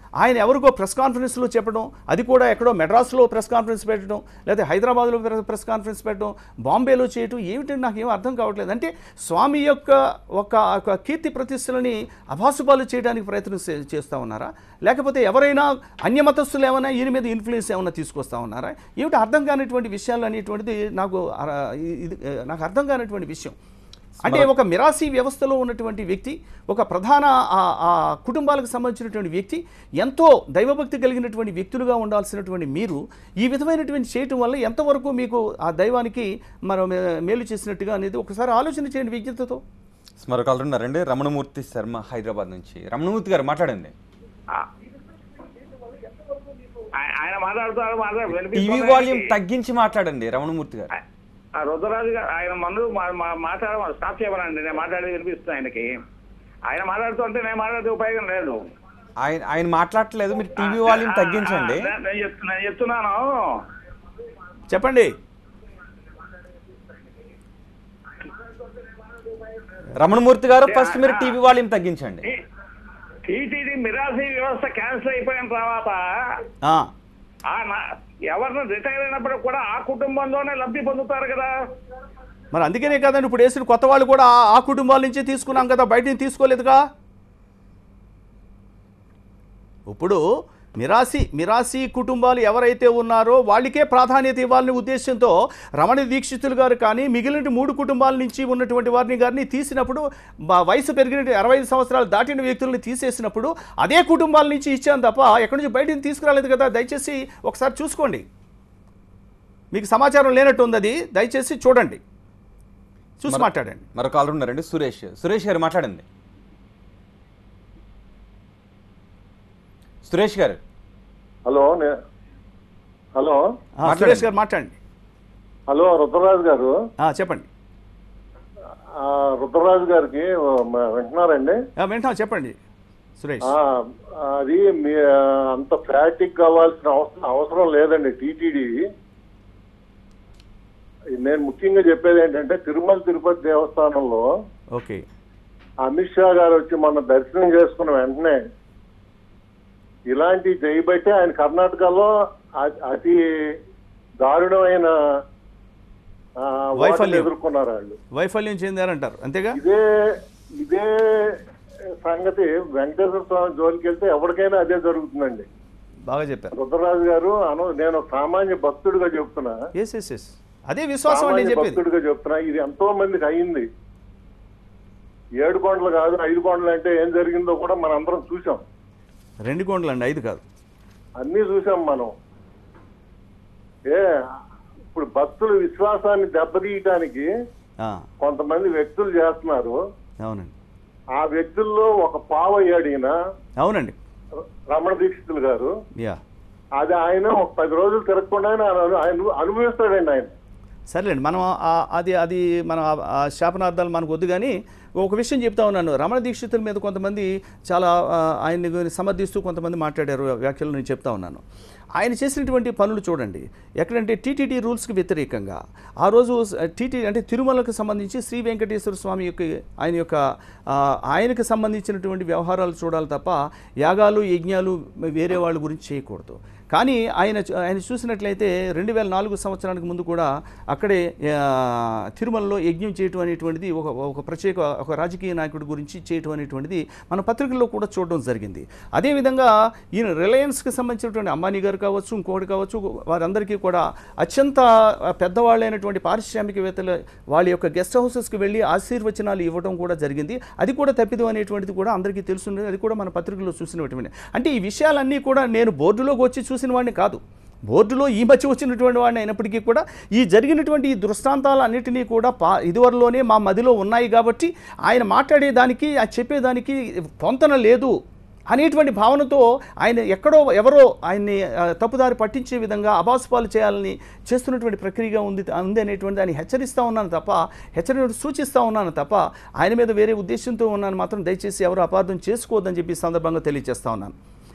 ఆయన ఎవరికో ప్రెస్ కాన్ఫరెన్స్లో చెప్పడం అది కూడా ఎక్కడో మెడ్రాస్లో ప్రెస్ కాన్ఫరెన్స్ పెట్టడం లేదా హైదరాబాద్లో ప్రె- ప్రెస్ కాన్ఫరెన్స్ పెట్టడం బాంబేలో చేయటం ఏమిటంటే నాకు ఏం అర్థం కావట్లేదు అంటే స్వామి యొక్క ఒక ఒక కీర్తి ప్రతిష్టలని అభాసుపాలు చేయడానికి ప్రయత్నం చే- చేస్తూ ఉన్నారా లేకపోతే ఎవరైనా అన్యమతస్తులు ఏమైనా ఈయన మీద ఇన్ఫ్లుయెన్స్ ఏమైనా తీసుకొస్తా ఉన్నారా ఏమిటి అర్థం కానిటువంటి విషయాలు అనేటువంటిది నాకు అర- ఇది నాకు అర్థం కానిటువంటి విషయం అంటే ఒక మిరాసీ వ్యవస్థలో ఉన్నటువంటి వ్యక్తి ఒక ప్రధాన ఆ- ఆ కుటుంబాలకు సంబంధించినటువంటి వ్యక్తి ఎంతో దైవభక్తి కలిగినటువంటి వ్యక్తులుగా ఉండాల్సినటువంటి మీరు ఈ విధమైనటువంటి చేయటం వల్ల ఎంతవరకు మీకు ఆ దైవానికి మనం మేలు చేసినట్టుగా అనేది ఒకసారి ఆలోచన చేయండి విజ్ఞతతో మరొక కాలర్ ఉన్నారండి రమణమూర్తి శర్మ హైదరాబాద్ నుంచి రమణమూర్తి గారు మాట్లాడండి ఆయ- ఆయన మాట్లాడుతున్నారు మాట్లాడు టీవీ వినిపిస్తుంది వాల్యూమ్ ఆయనకి. తగ్గించి మాట్లాడండి రమణమూర్తి గారు ఆ రుద్రరాజు గారు ఆయన మందు మాట్లాడ స్టాప్ చేయమనండి నేను మాట్లాడేది వినిపిస్తుంది ఆయనకి ఆయన మాట్లాడుతుంటే నేను మాట్లాడితే ఉపయోగం లేదు ఆయన ఆయన మాట్లాడట్లేదు మీరు టీవీ వాల్యూమ్ తగ్గించండి ఆ, నేను చెప్తు- నేను చెప్తున్నాను చెప్పండి రమణమూర్తి గారు ఫస్ట్ మీరు టీవీ వాల్యూమ్ తగ్గించండి టీటీడీ మిరాసీ వ్యవస్థ క్యాన్సిల్ అయిపోయిన తర్వాత ఆ, ఆ నా- ఎవరిని రిటైర్ అయినప్పుడు కూడా ఆ కుటుంబంలోనే లబ్ధి పొందుతారు కదా మరి అందుకనే కదండి ఇప్పుడు వేసిన కొత్త వాళ్ళు కూడా ఆ- ఆ కుటుంబాల నుంచే తీసుకున్నాం కదా బయట నుంచి తీసుకోలేదుగా ఇప్పుడు మిరాసి మిరాసి కుటుంబాలు ఎవరైతే ఉన్నారో వాళ్ళకే ప్రాధాన్యత ఇవ్వాలనే ఉద్దేశంతో రమణ దీక్షితులు గారు కానీ మిగిలిన మూడు కుటుంబాల నుంచి ఉన్నటువంటి వారిని గారిని తీసినప్పుడు మా వయసు పెరిగిన అరవై ఐదు సంవత్సరాలు దాటిన వ్యక్తుల్ని తీసేసినప్పుడు అదే కుటుంబాల నుంచి ఇచ్చాను తప్ప ఎక్కడి నుంచి బయట నుంచి తీసుకురాలేదు కదా దయచేసి ఒకసారి చూసుకోండి మీకు సమాచారం లేనట్టు ఉంది అది దయచేసి చూడండి చూసి మరొక- మాట్లాడండి మరొక కాలర్ ఉన్నారండి సురేష్ సురేష్ గారు మాట్లాడండి సురేష్ గారు హలో నే- హలో ఆ, సురేష్ గారు మాట్లాడండి హలో రుద్రరాజు గారు ఆ, చెప్పండి ఆ, రుద్రరాజు గారికి ఆ, మ- వింటున్నారండి ఆ, వింటాం చెప్పండి సురేష్ ఆ, అది మీ ఆ, అంత ఫ్యాటిక్ కావాల్సిన అవసరం అవసరం లేదండి టీటీడీ నేను ముఖ్యంగా చెప్పేది ఏంటంటే తిరుమల తిరుపతి దేవస్థానంలో ఓకే అమిత్ షా గారు వచ్చి మన దర్శనం చేసుకున్న వెంటనే ఇలాంటి చేయబట్టే ఆయన కర్ణాటకలో అ- అతి దారుణమైన ఆ, ఓటమి వైఫల్యం. ఎదుర్కొన్నారు వాళ్ళు వైఫల్యం చెందారంటారు అంతేగా ఇదే ఇదే సంగతి వెంకటేశ్వర స్వామి జోలికి వెళ్తే ఎవరికైనా అదే జరుగుతుందండి బాగా చెప్పారు రుద్రరాజు గారు అను నేను ఒక సామాన్య భక్తుడిగా చెప్తున్నా ఎస్ ఎస్ ఎస్ అదే విశ్వాసం అని సామాన్య చెప్పేది భక్తుడిగా చెప్తున్నా ఇది ఎంతో మందికి అయింది ఏడు కొండలు కాదు ఐదు కొండలు అంటే ఏం జరిగిందో కూడా మనం అందరం చూసాం రెండు కొండలు అండి ఐదు కాదు అన్నీ చూసాం మనం ఏ ఇప్పుడు భక్తుల విశ్వాసాన్ని దెబ్బతీయటానికి ఆ, కొంతమంది వ్యక్తులు చేస్తున్నారు అవునండి ఆ వ్యక్తుల్లో ఒక పావ అయ్యాడు ఈయన అవునండి రమణ దీక్షితులు గారు యా అది ఆయన ఒక పది రోజులు తిరగకుండా ఆయన అను- ఆయన అనుభవిస్తాడండి ఆయన సరేలేండి మనం ఆ- అది అది మనం ఆ- ఆ శాపనార్థాలు మనకు వద్దు కానీ ఒక విషయం చెప్తా ఉన్నాను రమణ దీక్షితుల మీద కొంతమంది చాలా ఆ, ఆయన్ని గురించి సమర్థిస్తూ కొంతమంది మాట్లాడారు వ్యాఖ్యలు నేను చెప్తా ఉన్నాను ఆయన చేసినటువంటి పనులు చూడండి ఎక్కడంటే టీటీడీ రూల్స్కి వ్యతిరేకంగా ఆ రోజు టీటీ అంటే తిరుమలకు సంబంధించి శ్రీ వెంకటేశ్వర స్వామి యొక్క ఆయన యొక్క ఆ, ఆయనకు సంబంధించినటువంటి వ్యవహారాలు చూడాలి తప్ప యాగాలు యజ్ఞాలు వేరే వాళ్ళ గురించి చేయకూడదు కానీ ఆయన ఆయన చూసినట్లయితే రెండు వేల నాలుగు సంవత్సరానికి ముందు కూడా అక్కడే ఆ, తిరుమలలో యజ్ఞం చేయటం అనేటువంటిది ఒక ఒక ప్రత్యేక ఒక రాజకీయ నాయకుడి గురించి చేయటం అనేటువంటిది మన పత్రికల్లో కూడా చూడడం జరిగింది అదేవిధంగా ఈయన రిలయన్స్కి సంబంధించినటువంటి అంబానీ గారు కావచ్చు ఇంకోటి కావచ్చు వారందరికీ కూడా అత్యంత పెద్దవాళ్ళైనటువంటి పారిశ్రామికవేత్తలు వాళ్ళ యొక్క గెస్ట్ హౌసెస్కి వెళ్ళి ఆశీర్వచనాలు ఇవ్వడం కూడా జరిగింది అది కూడా తప్పిదం అనేటువంటిది కూడా అందరికీ తెలుసుంది అది కూడా మన పత్రికల్లో చూసినటువంటి అంటే ఈ విషయాలన్నీ కూడా నేను బోర్డులోకి వచ్చి చూసిన వాడిని కాదు బోర్డులో ఈ మధ్య వచ్చినటువంటి వాడిని అయినప్పటికీ కూడా ఈ జరిగినటువంటి ఈ దృష్టాంతాలు అన్నిటినీ కూడా పా ఇదివరలోనే మా మదిలో ఉన్నాయి కాబట్టి ఆయన మాట్లాడేదానికి ఆ చెప్పేదానికి పొంతన లేదు అనేటువంటి భావనతో ఆయన ఎక్కడో ఎవరో ఆయన్ని ఆ, తప్పుదారి పట్టించే విధంగా అబాసుపాలు చేయాలని చేస్తున్నటువంటి ప్రక్రియగా ఉంది ఉంది అనేటువంటి దాన్ని హెచ్చరిస్తూ ఉన్నాను తప్ప హెచ్చరిక సూచిస్తూ ఉన్నాను తప్ప ఆయన మీద వేరే ఉద్దేశంతో ఉన్నాను మాత్రం దయచేసి ఎవరు అపార్థం చేసుకోవద్దని చెప్పి ఈ సందర్భంగా తెలియజేస్తా ఉన్నాను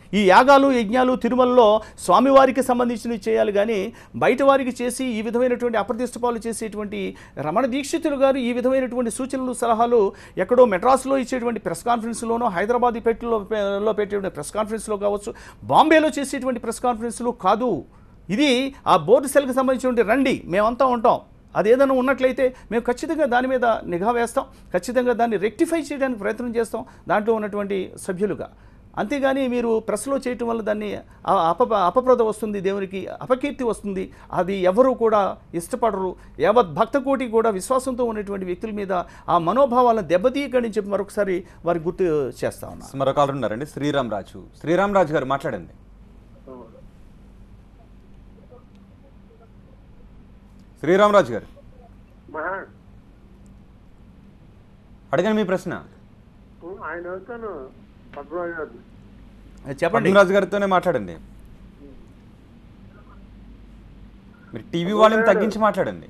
ఈ యాగాలు యజ్ఞాలు తిరుమలలో స్వామివారికి సంబంధించినవి చేయాలి కానీ బయట వారికి చేసి ఈ విధమైనటువంటి అప్రతిష్ట పాలు చేసేటువంటి రమణ దీక్షితులు గారు ఈ విధమైనటువంటి సూచనలు సలహాలు ఎక్కడో మెడ్రాస్లో ఇచ్చేటువంటి ప్రెస్ కాన్ఫరెన్స్లోనో హైదరాబాద్ పెట్టిలో లో పెట్టేటువంటి ప్రెస్ కాన్ఫరెన్స్లో కావచ్చు బాంబేలో చేసేటువంటి ప్రెస్ కాన్ఫరెన్స్లో కాదు ఇది ఆ బోర్డు సెల్కి సంబంధించినటువంటి రండి మేమంతా ఉంటాం అది ఏదైనా ఉన్నట్లయితే మేము ఖచ్చితంగా దాని మీద నిఘా వేస్తాం ఖచ్చితంగా దాన్ని రెక్టిఫై చేయడానికి ప్రయత్నం చేస్తాం దాంట్లో ఉన్నటువంటి సభ్యులుగా అంతేగాని మీరు ప్రెస్లో చేయటం వల్ల దాన్ని ఆ అప అపప్రద వస్తుంది దేవునికి అపకీర్తి వస్తుంది అది ఎవరు కూడా ఇష్టపడరు యావత్ భక్త కోటి కూడా విశ్వాసంతో ఉన్నటువంటి వ్యక్తుల మీద ఆ మనోభావాలను దెబ్బతీయకని చెప్పి మరొకసారి వారికి గుర్తు చేస్తా ఉన్నా మరో కాలర్ ఉన్నారండి శ్రీరామ్ రాజు శ్రీరామ్ రాజు గారు మాట్లాడండి శ్రీరామ్ రాజు గారు అడగండి మీ ప్రశ్న ఆయన వెళ్తాను పద్మరాజు గారు చెప్పండి రాజు గారితోనే మాట్లాడండి మీరు టీవీ వాల్యూమ్ తగ్గించి మాట్లాడండి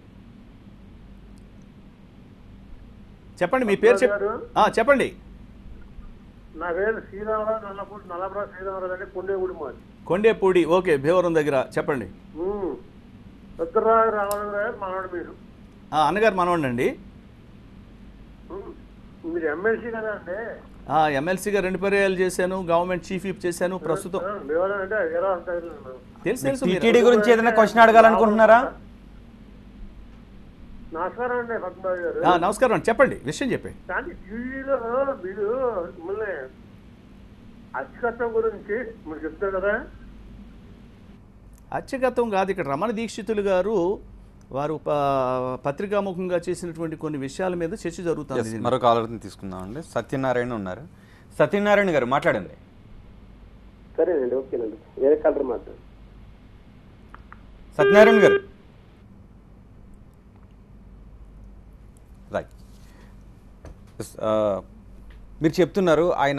చెప్పండి మీ పేరు చెప్ ఆ, చెప్పండి నా పేరు శ్రీరామరావు నల్లపూడి నల్లపురం శ్రీరామరావు అంటే కొండేగుడి మాది కొండేపూడి ఓకే భీవరం దగ్గర చెప్పండి ఉత్తరరావు రామరావు గారు మనవాడు మీరు ఆ, అన్నగారు మనవండి ఉమ్, మీరు ఎమ్మెల్సీ కదా అండి ఎమ్మెల్సీగా రెండు పర్యాలు చేశాను గవర్నమెంట్ చీఫ్ విప్ చేశాను ప్రస్తుతం వివరణ అంటే ఎలా ఉంటారు తెలుసు తెలుసు మీరు- టీటీడీ గురించి ఏదైనా క్వశ్చన్ అడగాలనుకుంటున్నారా నమస్కారం అండి పద్మరాజు గారు ఆ, నమస్కారం అండి చెప్పండి విషయం చెప్పి కానీ టీవీలో మీరు మిమ్మల్ని అచ్చకత్వం గురించి మీరు చెప్తారు కదా అత్యగతం కాదు ఇక్కడ రమణ దీక్షితులు గారు వారు ప- పత్రికాముఖంగా చేసినటువంటి కొన్ని విషయాల మీద చర్చ జరుగుతుంది Yes, మరో కాలర్ని తీసుకుందాం అండి సత్యనారాయణ ఉన్నారు సత్యనారాయణ గారు మాట్లాడండి సరేనండి ఓకేనండి వేరే కలర్ మాట్లాడు సత్యనారాయణ గారు రైట్ Yes, ఆ, మీరు చెప్తున్నారు ఆయన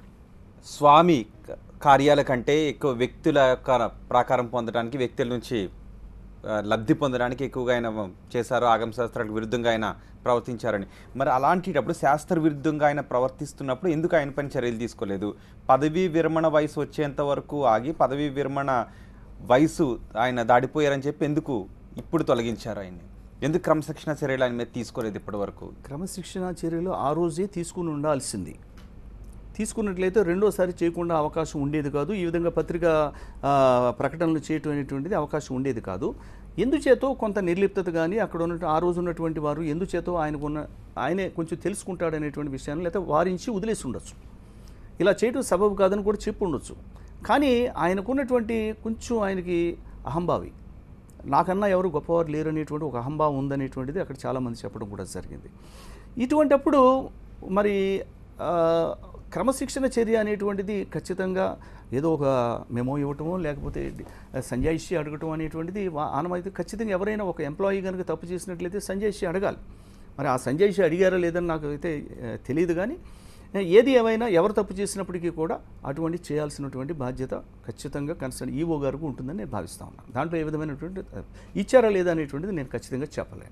స్వామి క- కార్యాల కంటే ఎక్కువ వ్యక్తుల యొక్క ప్రాకారం పొందడానికి వ్యక్తుల నుంచి ఆ, లబ్ధి పొందడానికి ఎక్కువగా ఆయన చేశారు ఆగమ శాస్త్రాలకు విరుద్ధంగా ఆయన ప్రవర్తించారని మరి అలాంటిటప్పుడు శాస్త్ర విరుద్ధంగా ఆయన ప్రవర్తిస్తున్నప్పుడు ఎందుకు ఆయన పైన చర్యలు తీసుకోలేదు పదవీ విరమణ వయసు వచ్చేంత వరకు ఆగి పదవీ విరమణ వయసు ఆయన దాడిపోయారని చెప్పి ఎందుకు ఇప్పుడు తొలగించారు ఆయన్ని ఎందుకు క్రమశిక్షణ చర్యలు ఆయన మీద తీసుకోలేదు ఇప్పటి వరకు క్రమశిక్షణ చర్యలు ఆ రోజే తీసుకుని ఉండాల్సింది తీసుకున్నట్లయితే రెండోసారి చేయకుండా అవకాశం ఉండేది కాదు ఈ విధంగా పత్రికా ఆ, ప్రకటనలు చేయటం అనేటువంటిది అవకాశం ఉండేది కాదు ఎందుచేతో కొంత నిర్లిప్తత కానీ అక్కడ ఉన్న ఆ రోజు ఉన్నటువంటి వారు ఎందుచేతో ఆయనకున్న ఆయనే కొంచెం తెలుసుకుంటాడనేటువంటి విషయాన్ని లేకపోతే వారించి వదిలేసి ఉండొచ్చు ఇలా చేయటం సబబు కాదని కూడా చెప్పి ఉండొచ్చు కానీ ఆయనకున్నటువంటి కొంచెం ఆయనకి అహంభావి నాకన్నా ఎవరు గొప్పవారు లేరు అనేటువంటి ఒక అహంభావం ఉందనేటువంటిది అక్కడ చాలామంది చెప్పడం కూడా జరిగింది ఇటువంటప్పుడు మరి ఆ, క్రమశిక్షణ చర్య అనేటువంటిది ఖచ్చితంగా ఏదో ఒక మెమో ఇవ్వటమో లేకపోతే సంజాయిషి అడగటం అనేటువంటిది వా- ఆనమైతే ఖచ్చితంగా ఎవరైనా ఒక ఎంప్లాయీ కనుక తప్పు చేసినట్లయితే సంజాయిషి అడగాలి మరి ఆ సంజాయిషి అడిగారా లేదని నాకు అయితే ఆ, తెలియదు కానీ ఏది ఏమైనా ఎవరు తప్పు చేసినప్పటికీ కూడా అటువంటి చేయాల్సినటువంటి బాధ్యత ఖచ్చితంగా కన్సర్న్ ఈవో గారికి ఉంటుందని నేను భావిస్తా ఉన్నాను దాంట్లో ఏ విధమైనటువంటి ఆ, ఇచ్చారా లేదా అనేటువంటిది నేను ఖచ్చితంగా చెప్పలేను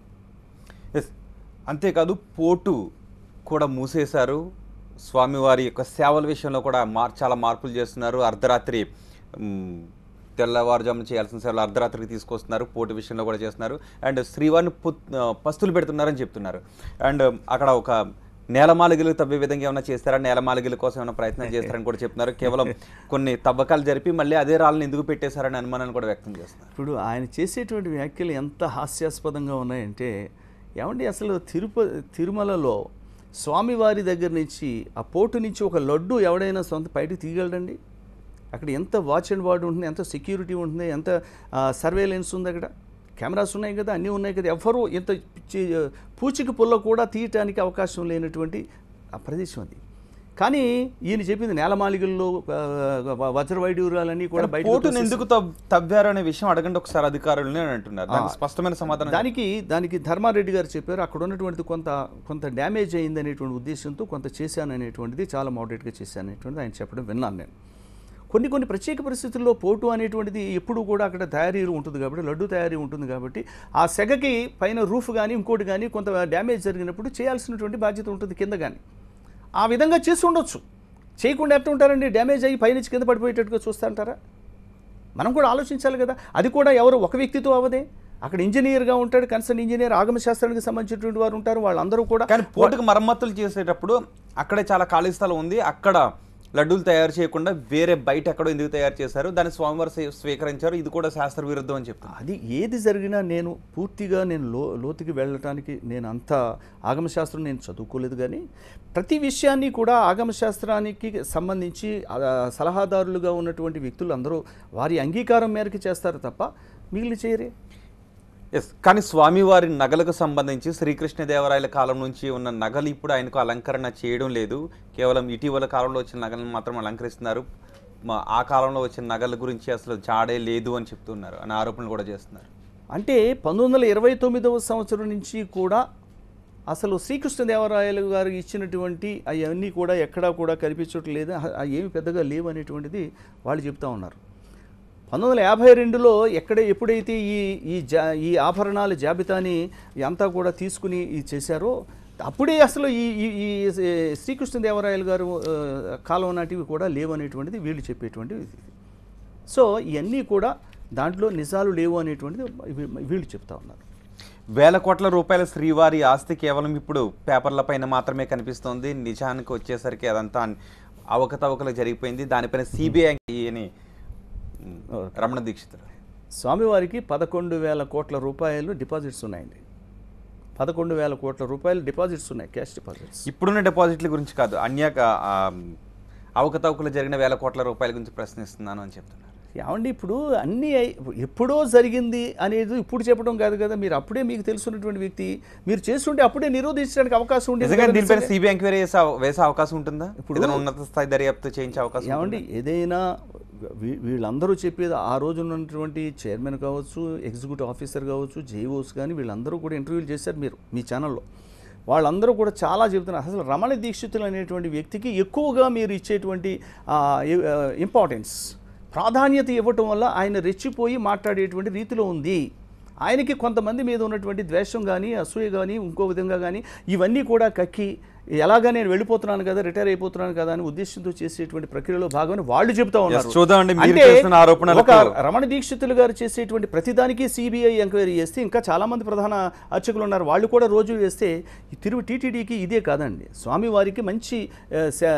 ఎస్ అంతేకాదు పోటు కూడా మూసేశారు స్వామివారి యొక్క సేవల విషయంలో కూడా మార్ చాలా మార్పులు చేస్తున్నారు అర్ధరాత్రి మ్, తెల్లవారుజామున చేయాల్సిన సేవలు అర్ధరాత్రికి తీసుకొస్తున్నారు పోటు విషయంలో కూడా చేస్తున్నారు అండ్ శ్రీవారిని పు- ఆ, పస్తులు పెడుతున్నారని చెప్తున్నారు అండ్ అక్కడ ఒక నేలమాలిగలు తవ్వే విధంగా ఏమైనా చేస్తారా నేలమాలిగల కోసం ఏమైనా ప్రయత్నం చేస్తారని కూడా చెప్తున్నారు కేవలం కొన్ని తవ్వకాలు జరిపి మళ్ళీ అదే రాళ్ళని ఎందుకు పెట్టేశారని అనుమానాన్ని కూడా వ్యక్తం చేస్తున్నారు ఇప్పుడు ఆయన చేసేటువంటి వ్యాఖ్యలు ఎంత హాస్యాస్పదంగా ఉన్నాయంటే ఏమండి అసలు తిరుప తిరుమలలో స్వామివారి దగ్గర నుంచి ఆ పోటు నుంచి ఒక లడ్డు ఎవడైనా సొంత బయటకు తీయగలడండి అక్కడ ఎంత వాచ్ అండ్ వార్డ్ ఉంటుంది ఎంత సెక్యూరిటీ ఉంటుంది ఎంత సర్వేలెన్స్ ఉంది అక్కడ కెమెరాస్ ఉన్నాయి కదా అన్నీ ఉన్నాయి కదా ఎవరు ఇంత చి- పూచిక పుల్ల కూడా తీయటానికి అవకాశం లేనటువంటి ఆ ప్రదేశం అది కానీ ఈయన చెప్పింది నేలమాలికల్లో ఆ, వజ్ర వైడూరాలన్నీ కూడా బయట పోటును ఎందుకు తవ్- తవ్వారు అనే విషయం అడగండి ఒకసారి అధికారులని అని అంటున్నారు దానికి స్పష్టమైన సమాధానం దానికి దానికి ధర్మారెడ్డి గారు చెప్పారు అక్కడ ఉన్నటువంటిది కొంత కొంత డ్యామేజ్ అయింది అనేటువంటి ఉద్దేశంతో కొంత చేశాను అనేటువంటిది చాలా మోడరేట్గా చేశాను అనేటువంటిది ఆయన చెప్పడం విన్నాను నేను కొన్ని కొన్ని ప్రత్యేక పరిస్థితుల్లో పోటు అనేటువంటిది ఎప్పుడు కూడా అక్కడ తయారీలు ఉంటుంది కాబట్టి లడ్డు తయారీ ఉంటుంది కాబట్టి ఆ సెగకి పైన రూఫ్ కానీ ఇంకోటి కానీ కొంత డ్యామేజ్ జరిగినప్పుడు చేయాల్సినటువంటి బాధ్యత ఉంటుంది కింద కానీ ఆ విధంగా చేసి ఉండొచ్చు చేయకుండా ఎట్లా ఉంటారండి డ్యామేజ్ అయ్యి పైనుంచి కింద పడిపోయేటట్టుగా చూస్తా అంటారా మనం కూడా ఆలోచించాలి కదా అది కూడా ఎవరు ఒక వ్యక్తితో అవదే అక్కడ ఇంజనీర్గా ఉంటాడు కన్సర్న్ ఇంజనీర్ ఆగమ శాస్త్రానికి సంబంధించినటువంటి వారు ఉంటారు వాళ్ళందరూ కూడా కానీ పోర్టుకు మరమ్మతులు చేసేటప్పుడు అక్కడే చాలా ఖాళీ స్థలం ఉంది అక్కడ లడ్డూలు తయారు చేయకుండా వేరే బయట ఎక్కడో ఎందుకు తయారు చేశారు దాన్ని స్వామివారు స్వీ- స్వీకరించారు ఇది కూడా శాస్త్ర విరుద్ధం అని చెప్తాను అది ఏది జరిగినా నేను పూర్తిగా నేను లో లోతుకి వెళ్ళటానికి నేను అంత ఆగమశాస్త్రం నేను చదువుకోలేదు కానీ ప్రతి విషయాన్ని కూడా ఆగమశాస్త్రానికి సంబంధించి ఆ, సలహాదారులుగా ఉన్నటువంటి వ్యక్తులు అందరూ వారి అంగీకారం మేరకు చేస్తారు తప్ప మిగిలిన చేయరే ఎస్ కానీ స్వామివారి నగలకు సంబంధించి శ్రీకృష్ణదేవరాయల కాలం నుంచి ఉన్న నగలు ఇప్పుడు ఆయనకు అలంకరణ చేయడం లేదు కేవలం ఇటీవల కాలంలో వచ్చిన నగలను మాత్రం అలంకరిస్తున్నారు మా ఆ కాలంలో వచ్చిన నగల గురించి అసలు జాడే లేదు అని చెప్తున్నారు అని ఆరోపణలు కూడా చేస్తున్నారు అంటే పంతొమ్మిది వందల ఇరవై తొమ్మిదవ సంవత్సరం నుంచి కూడా అసలు శ్రీకృష్ణదేవరాయలు గారు ఇచ్చినటువంటి అవన్నీ కూడా ఎక్కడా కూడా కనిపించట్లేదు అవి ఏమి పెద్దగా లేవు అనేటువంటిది వాళ్ళు చెప్తా ఉన్నారు పంతొమ్మిది వందల యాభై రెండులో ఎక్కడ ఎప్పుడైతే ఈ ఈ జా ఈ ఆభరణాల జాబితాని అంతా కూడా తీసుకుని ఇది చేశారో అప్పుడే అసలు ఈ ఈ ఈ శ్రీకృష్ణదేవరాయలు గారు ఆ, కాలం నాటివి కూడా లేవనేటువంటిది వీళ్ళు చెప్పేటువంటిది సో ఇవన్నీ కూడా దాంట్లో నిజాలు లేవు అనేటువంటిది వీ- వీళ్ళు చెప్తా ఉన్నారు వేల కోట్ల రూపాయల శ్రీవారి ఆస్తి కేవలం ఇప్పుడు పేపర్ల పైన మాత్రమే కనిపిస్తోంది నిజానికి వచ్చేసరికి అదంతా అవకతవకలు జరిగిపోయింది దానిపైన సిబిఐ అని ఉమ్, రమణ దీక్షితులు స్వామివారికి పదకొండు వేల కోట్ల రూపాయలు డిపాజిట్స్ ఉన్నాయండి పదకొండు వేల కోట్ల రూపాయలు డిపాజిట్స్ ఉన్నాయి క్యాష్ డిపాజిట్స్ ఇప్పుడున్న డిపాజిట్ల గురించి కాదు అన్యాక ఆ, అవకతవకలు జరిగిన వేల కోట్ల రూపాయల గురించి ప్రశ్నిస్తున్నాను అని చెప్తున్నారు ఏమండి ఇప్పుడు అన్నీ అయి- ఎప్పుడో జరిగింది అనేది ఇప్పుడు చెప్పడం కాదు కదా మీరు అప్పుడే మీకు తెలుసున్నటువంటి వ్యక్తి మీరు చేస్తుంటే అప్పుడే నిరోధించడానికి అవకాశం ఉండేది నిజంగా కదా దీనిపైన నిజంగా. సిబిఐ ఎంక్వైరీ చేసే అవ- వేసే అవకాశం ఉంటుందా ఇప్పుడు- ఏదైనా ఉన్నత స్థాయి దర్యాప్తు చేయించే అవకాశం ఏమండి ఏదైనా వీ- వీళ్ళందరూ చెప్పేది ఆ రోజు ఉన్నటువంటి చైర్మన్ కావచ్చు ఎగ్జిక్యూటివ్ ఆఫీసర్ కావచ్చు జేఓస్ కానీ వీళ్ళందరూ కూడా ఇంటర్వ్యూలు చేశారు మీరు మీ ఛానల్లో వాళ్ళందరూ కూడా చాలా చెబుతున్నారు అసలు రమణ దీక్షితులు అనేటువంటి వ్యక్తికి ఎక్కువగా మీరు ఇచ్చేటువంటి ఇంపార్టెన్స్ ప్రాధాన్యత ఇవ్వటం వల్ల ఆయన రెచ్చిపోయి మాట్లాడేటువంటి రీతిలో ఉంది ఆయనకి కొంతమంది మీద ఉన్నటువంటి ద్వేషం కానీ అసూయ కానీ ఇంకో విధంగా కానీ ఇవన్నీ కూడా కక్కి ఎలాగా నేను వెళ్ళిపోతున్నాను కదా రిటైర్ అయిపోతున్నాను కదా అని ఉద్దేశంతో చేసేటువంటి ప్రక్రియలో భాగమని వాళ్ళు చెబుతా ఉన్నారు చూద్దామండి, మీరు అంటే చేస్తున్న ఆరోపణలకు- ఒక రమణ దీక్షితులు గారు చేసేటువంటి ప్రతిదానికి సిబిఐ ఎంక్వైరీ చేస్తే ఇంకా చాలామంది ప్రధాన అర్చకులు ఉన్నారు వాళ్ళు కూడా రోజు వేస్తే ఈ తిరుగు టీటీడీకి ఇదే కాదండి స్వామివారికి మంచి ఆ, సే-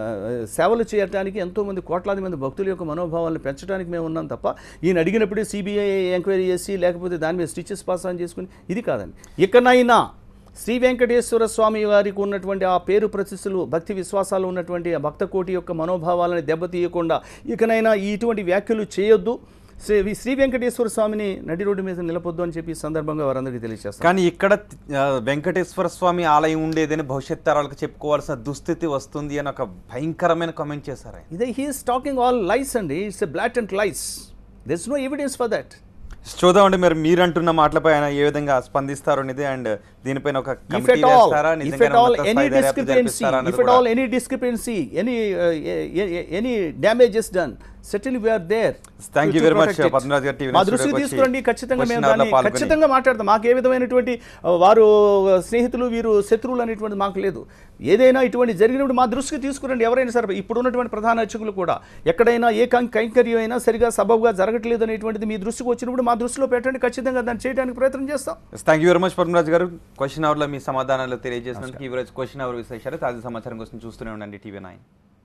సేవలు చేయడానికి ఎంతోమంది కోట్లాది మంది భక్తుల యొక్క మనోభావాలను పెంచడానికి మేము ఉన్నాం తప్ప ఈయన అడిగినప్పుడే సిబిఐ ఎంక్వైరీ చేసి లేకపోతే దాని మీద స్టిచెస్ పాస్ ఆన్ చేసుకుని ఇది కాదండి ఇకనైనా శ్రీ వెంకటేశ్వర స్వామి వారికి ఉన్నటువంటి ఆ పేరు ప్రతిష్టలు భక్తి విశ్వాసాలు ఉన్నటువంటి ఆ భక్త కోటి యొక్క మనోభావాలను దెబ్బతీయకుండా ఇకనైనా ఈ ఇటువంటి వ్యాఖ్యలు చేయొద్దు శ్రీ శ్రీ వెంకటేశ్వర స్వామిని నడి రోడ్డు మీద నిలపొద్దు అని చెప్పి ఈ సందర్భంగా వారందరికీ తెలియజేస్తాను కానీ ఇక్కడ ఆ, వెంకటేశ్వర స్వామి ఆలయం ఉండేదని భవిష్యత్ తరాలకు చెప్పుకోవాల్సిన దుస్థితి వస్తుంది అని ఒక భయంకరమైన కామెంట్ చేశారు ఆయన ఇదే హీఈస్ టాకింగ్ ఆల్ లైస్ అండి it's a blot and lies there's no evidence for that చూద్దామండి మరి మీరు అంటున్న మాటలపై ఆయన ఏ విధంగా స్పందిస్తారు అనేది అండ్ దీనిపైన ఒక if కమిటీ at all, వేస్తారా if at నిజంగానే all ఉన్నత any స్థాయి దర్యాప్తు discrepancy, జరిపిస్తారా అన్నది if at కూడా all any discrepancy, any uh, a- a- any damage is done, certainly we are there. Thank to- you to very much, protect it. Padmaraju గారు, TV మా News దృష్టికి studio కి తీసుకురండి వచ్చి ఖచ్చితంగా మేము question hour లో దాన్ని పాల్గొని. ఖచ్చితంగా మాట్లాడతాం మాకు ఏ విధమైనటువంటి uh, వారు స్నేహితులు వీరు శత్రువులు అనేటువంటి మాకు లేదు ఏదైనా ఇటువంటి జరిగినప్పుడు మా దృష్టికి తీసుకురండి ఎవరైనా సరే ఇప్పుడు ఉన్నటువంటి ప్రధాన అర్చకులు కూడా ఎక్కడైనా ఏ కం- కైంకర్యం అయినా సరిగా సబబుగా జరగట్లేదు అనేటువంటిది మీ దృష్టికి వచ్చినప్పుడు మా దృష్టిలో పెట్టండి ఖచ్చితంగా దాన్ని చేయడానికి ప్రయత్నం చేస్తాం thank you very much Padmaraju garu question అవర్లో మీ సమాధానాలు తెలియజేసినందుకు ఈ రోజు క్వశ్చన్ అవర్ విశేషాలు తాజా సమాచారం కోసం చూస్తూనే ఉండండి టీవీ నైన్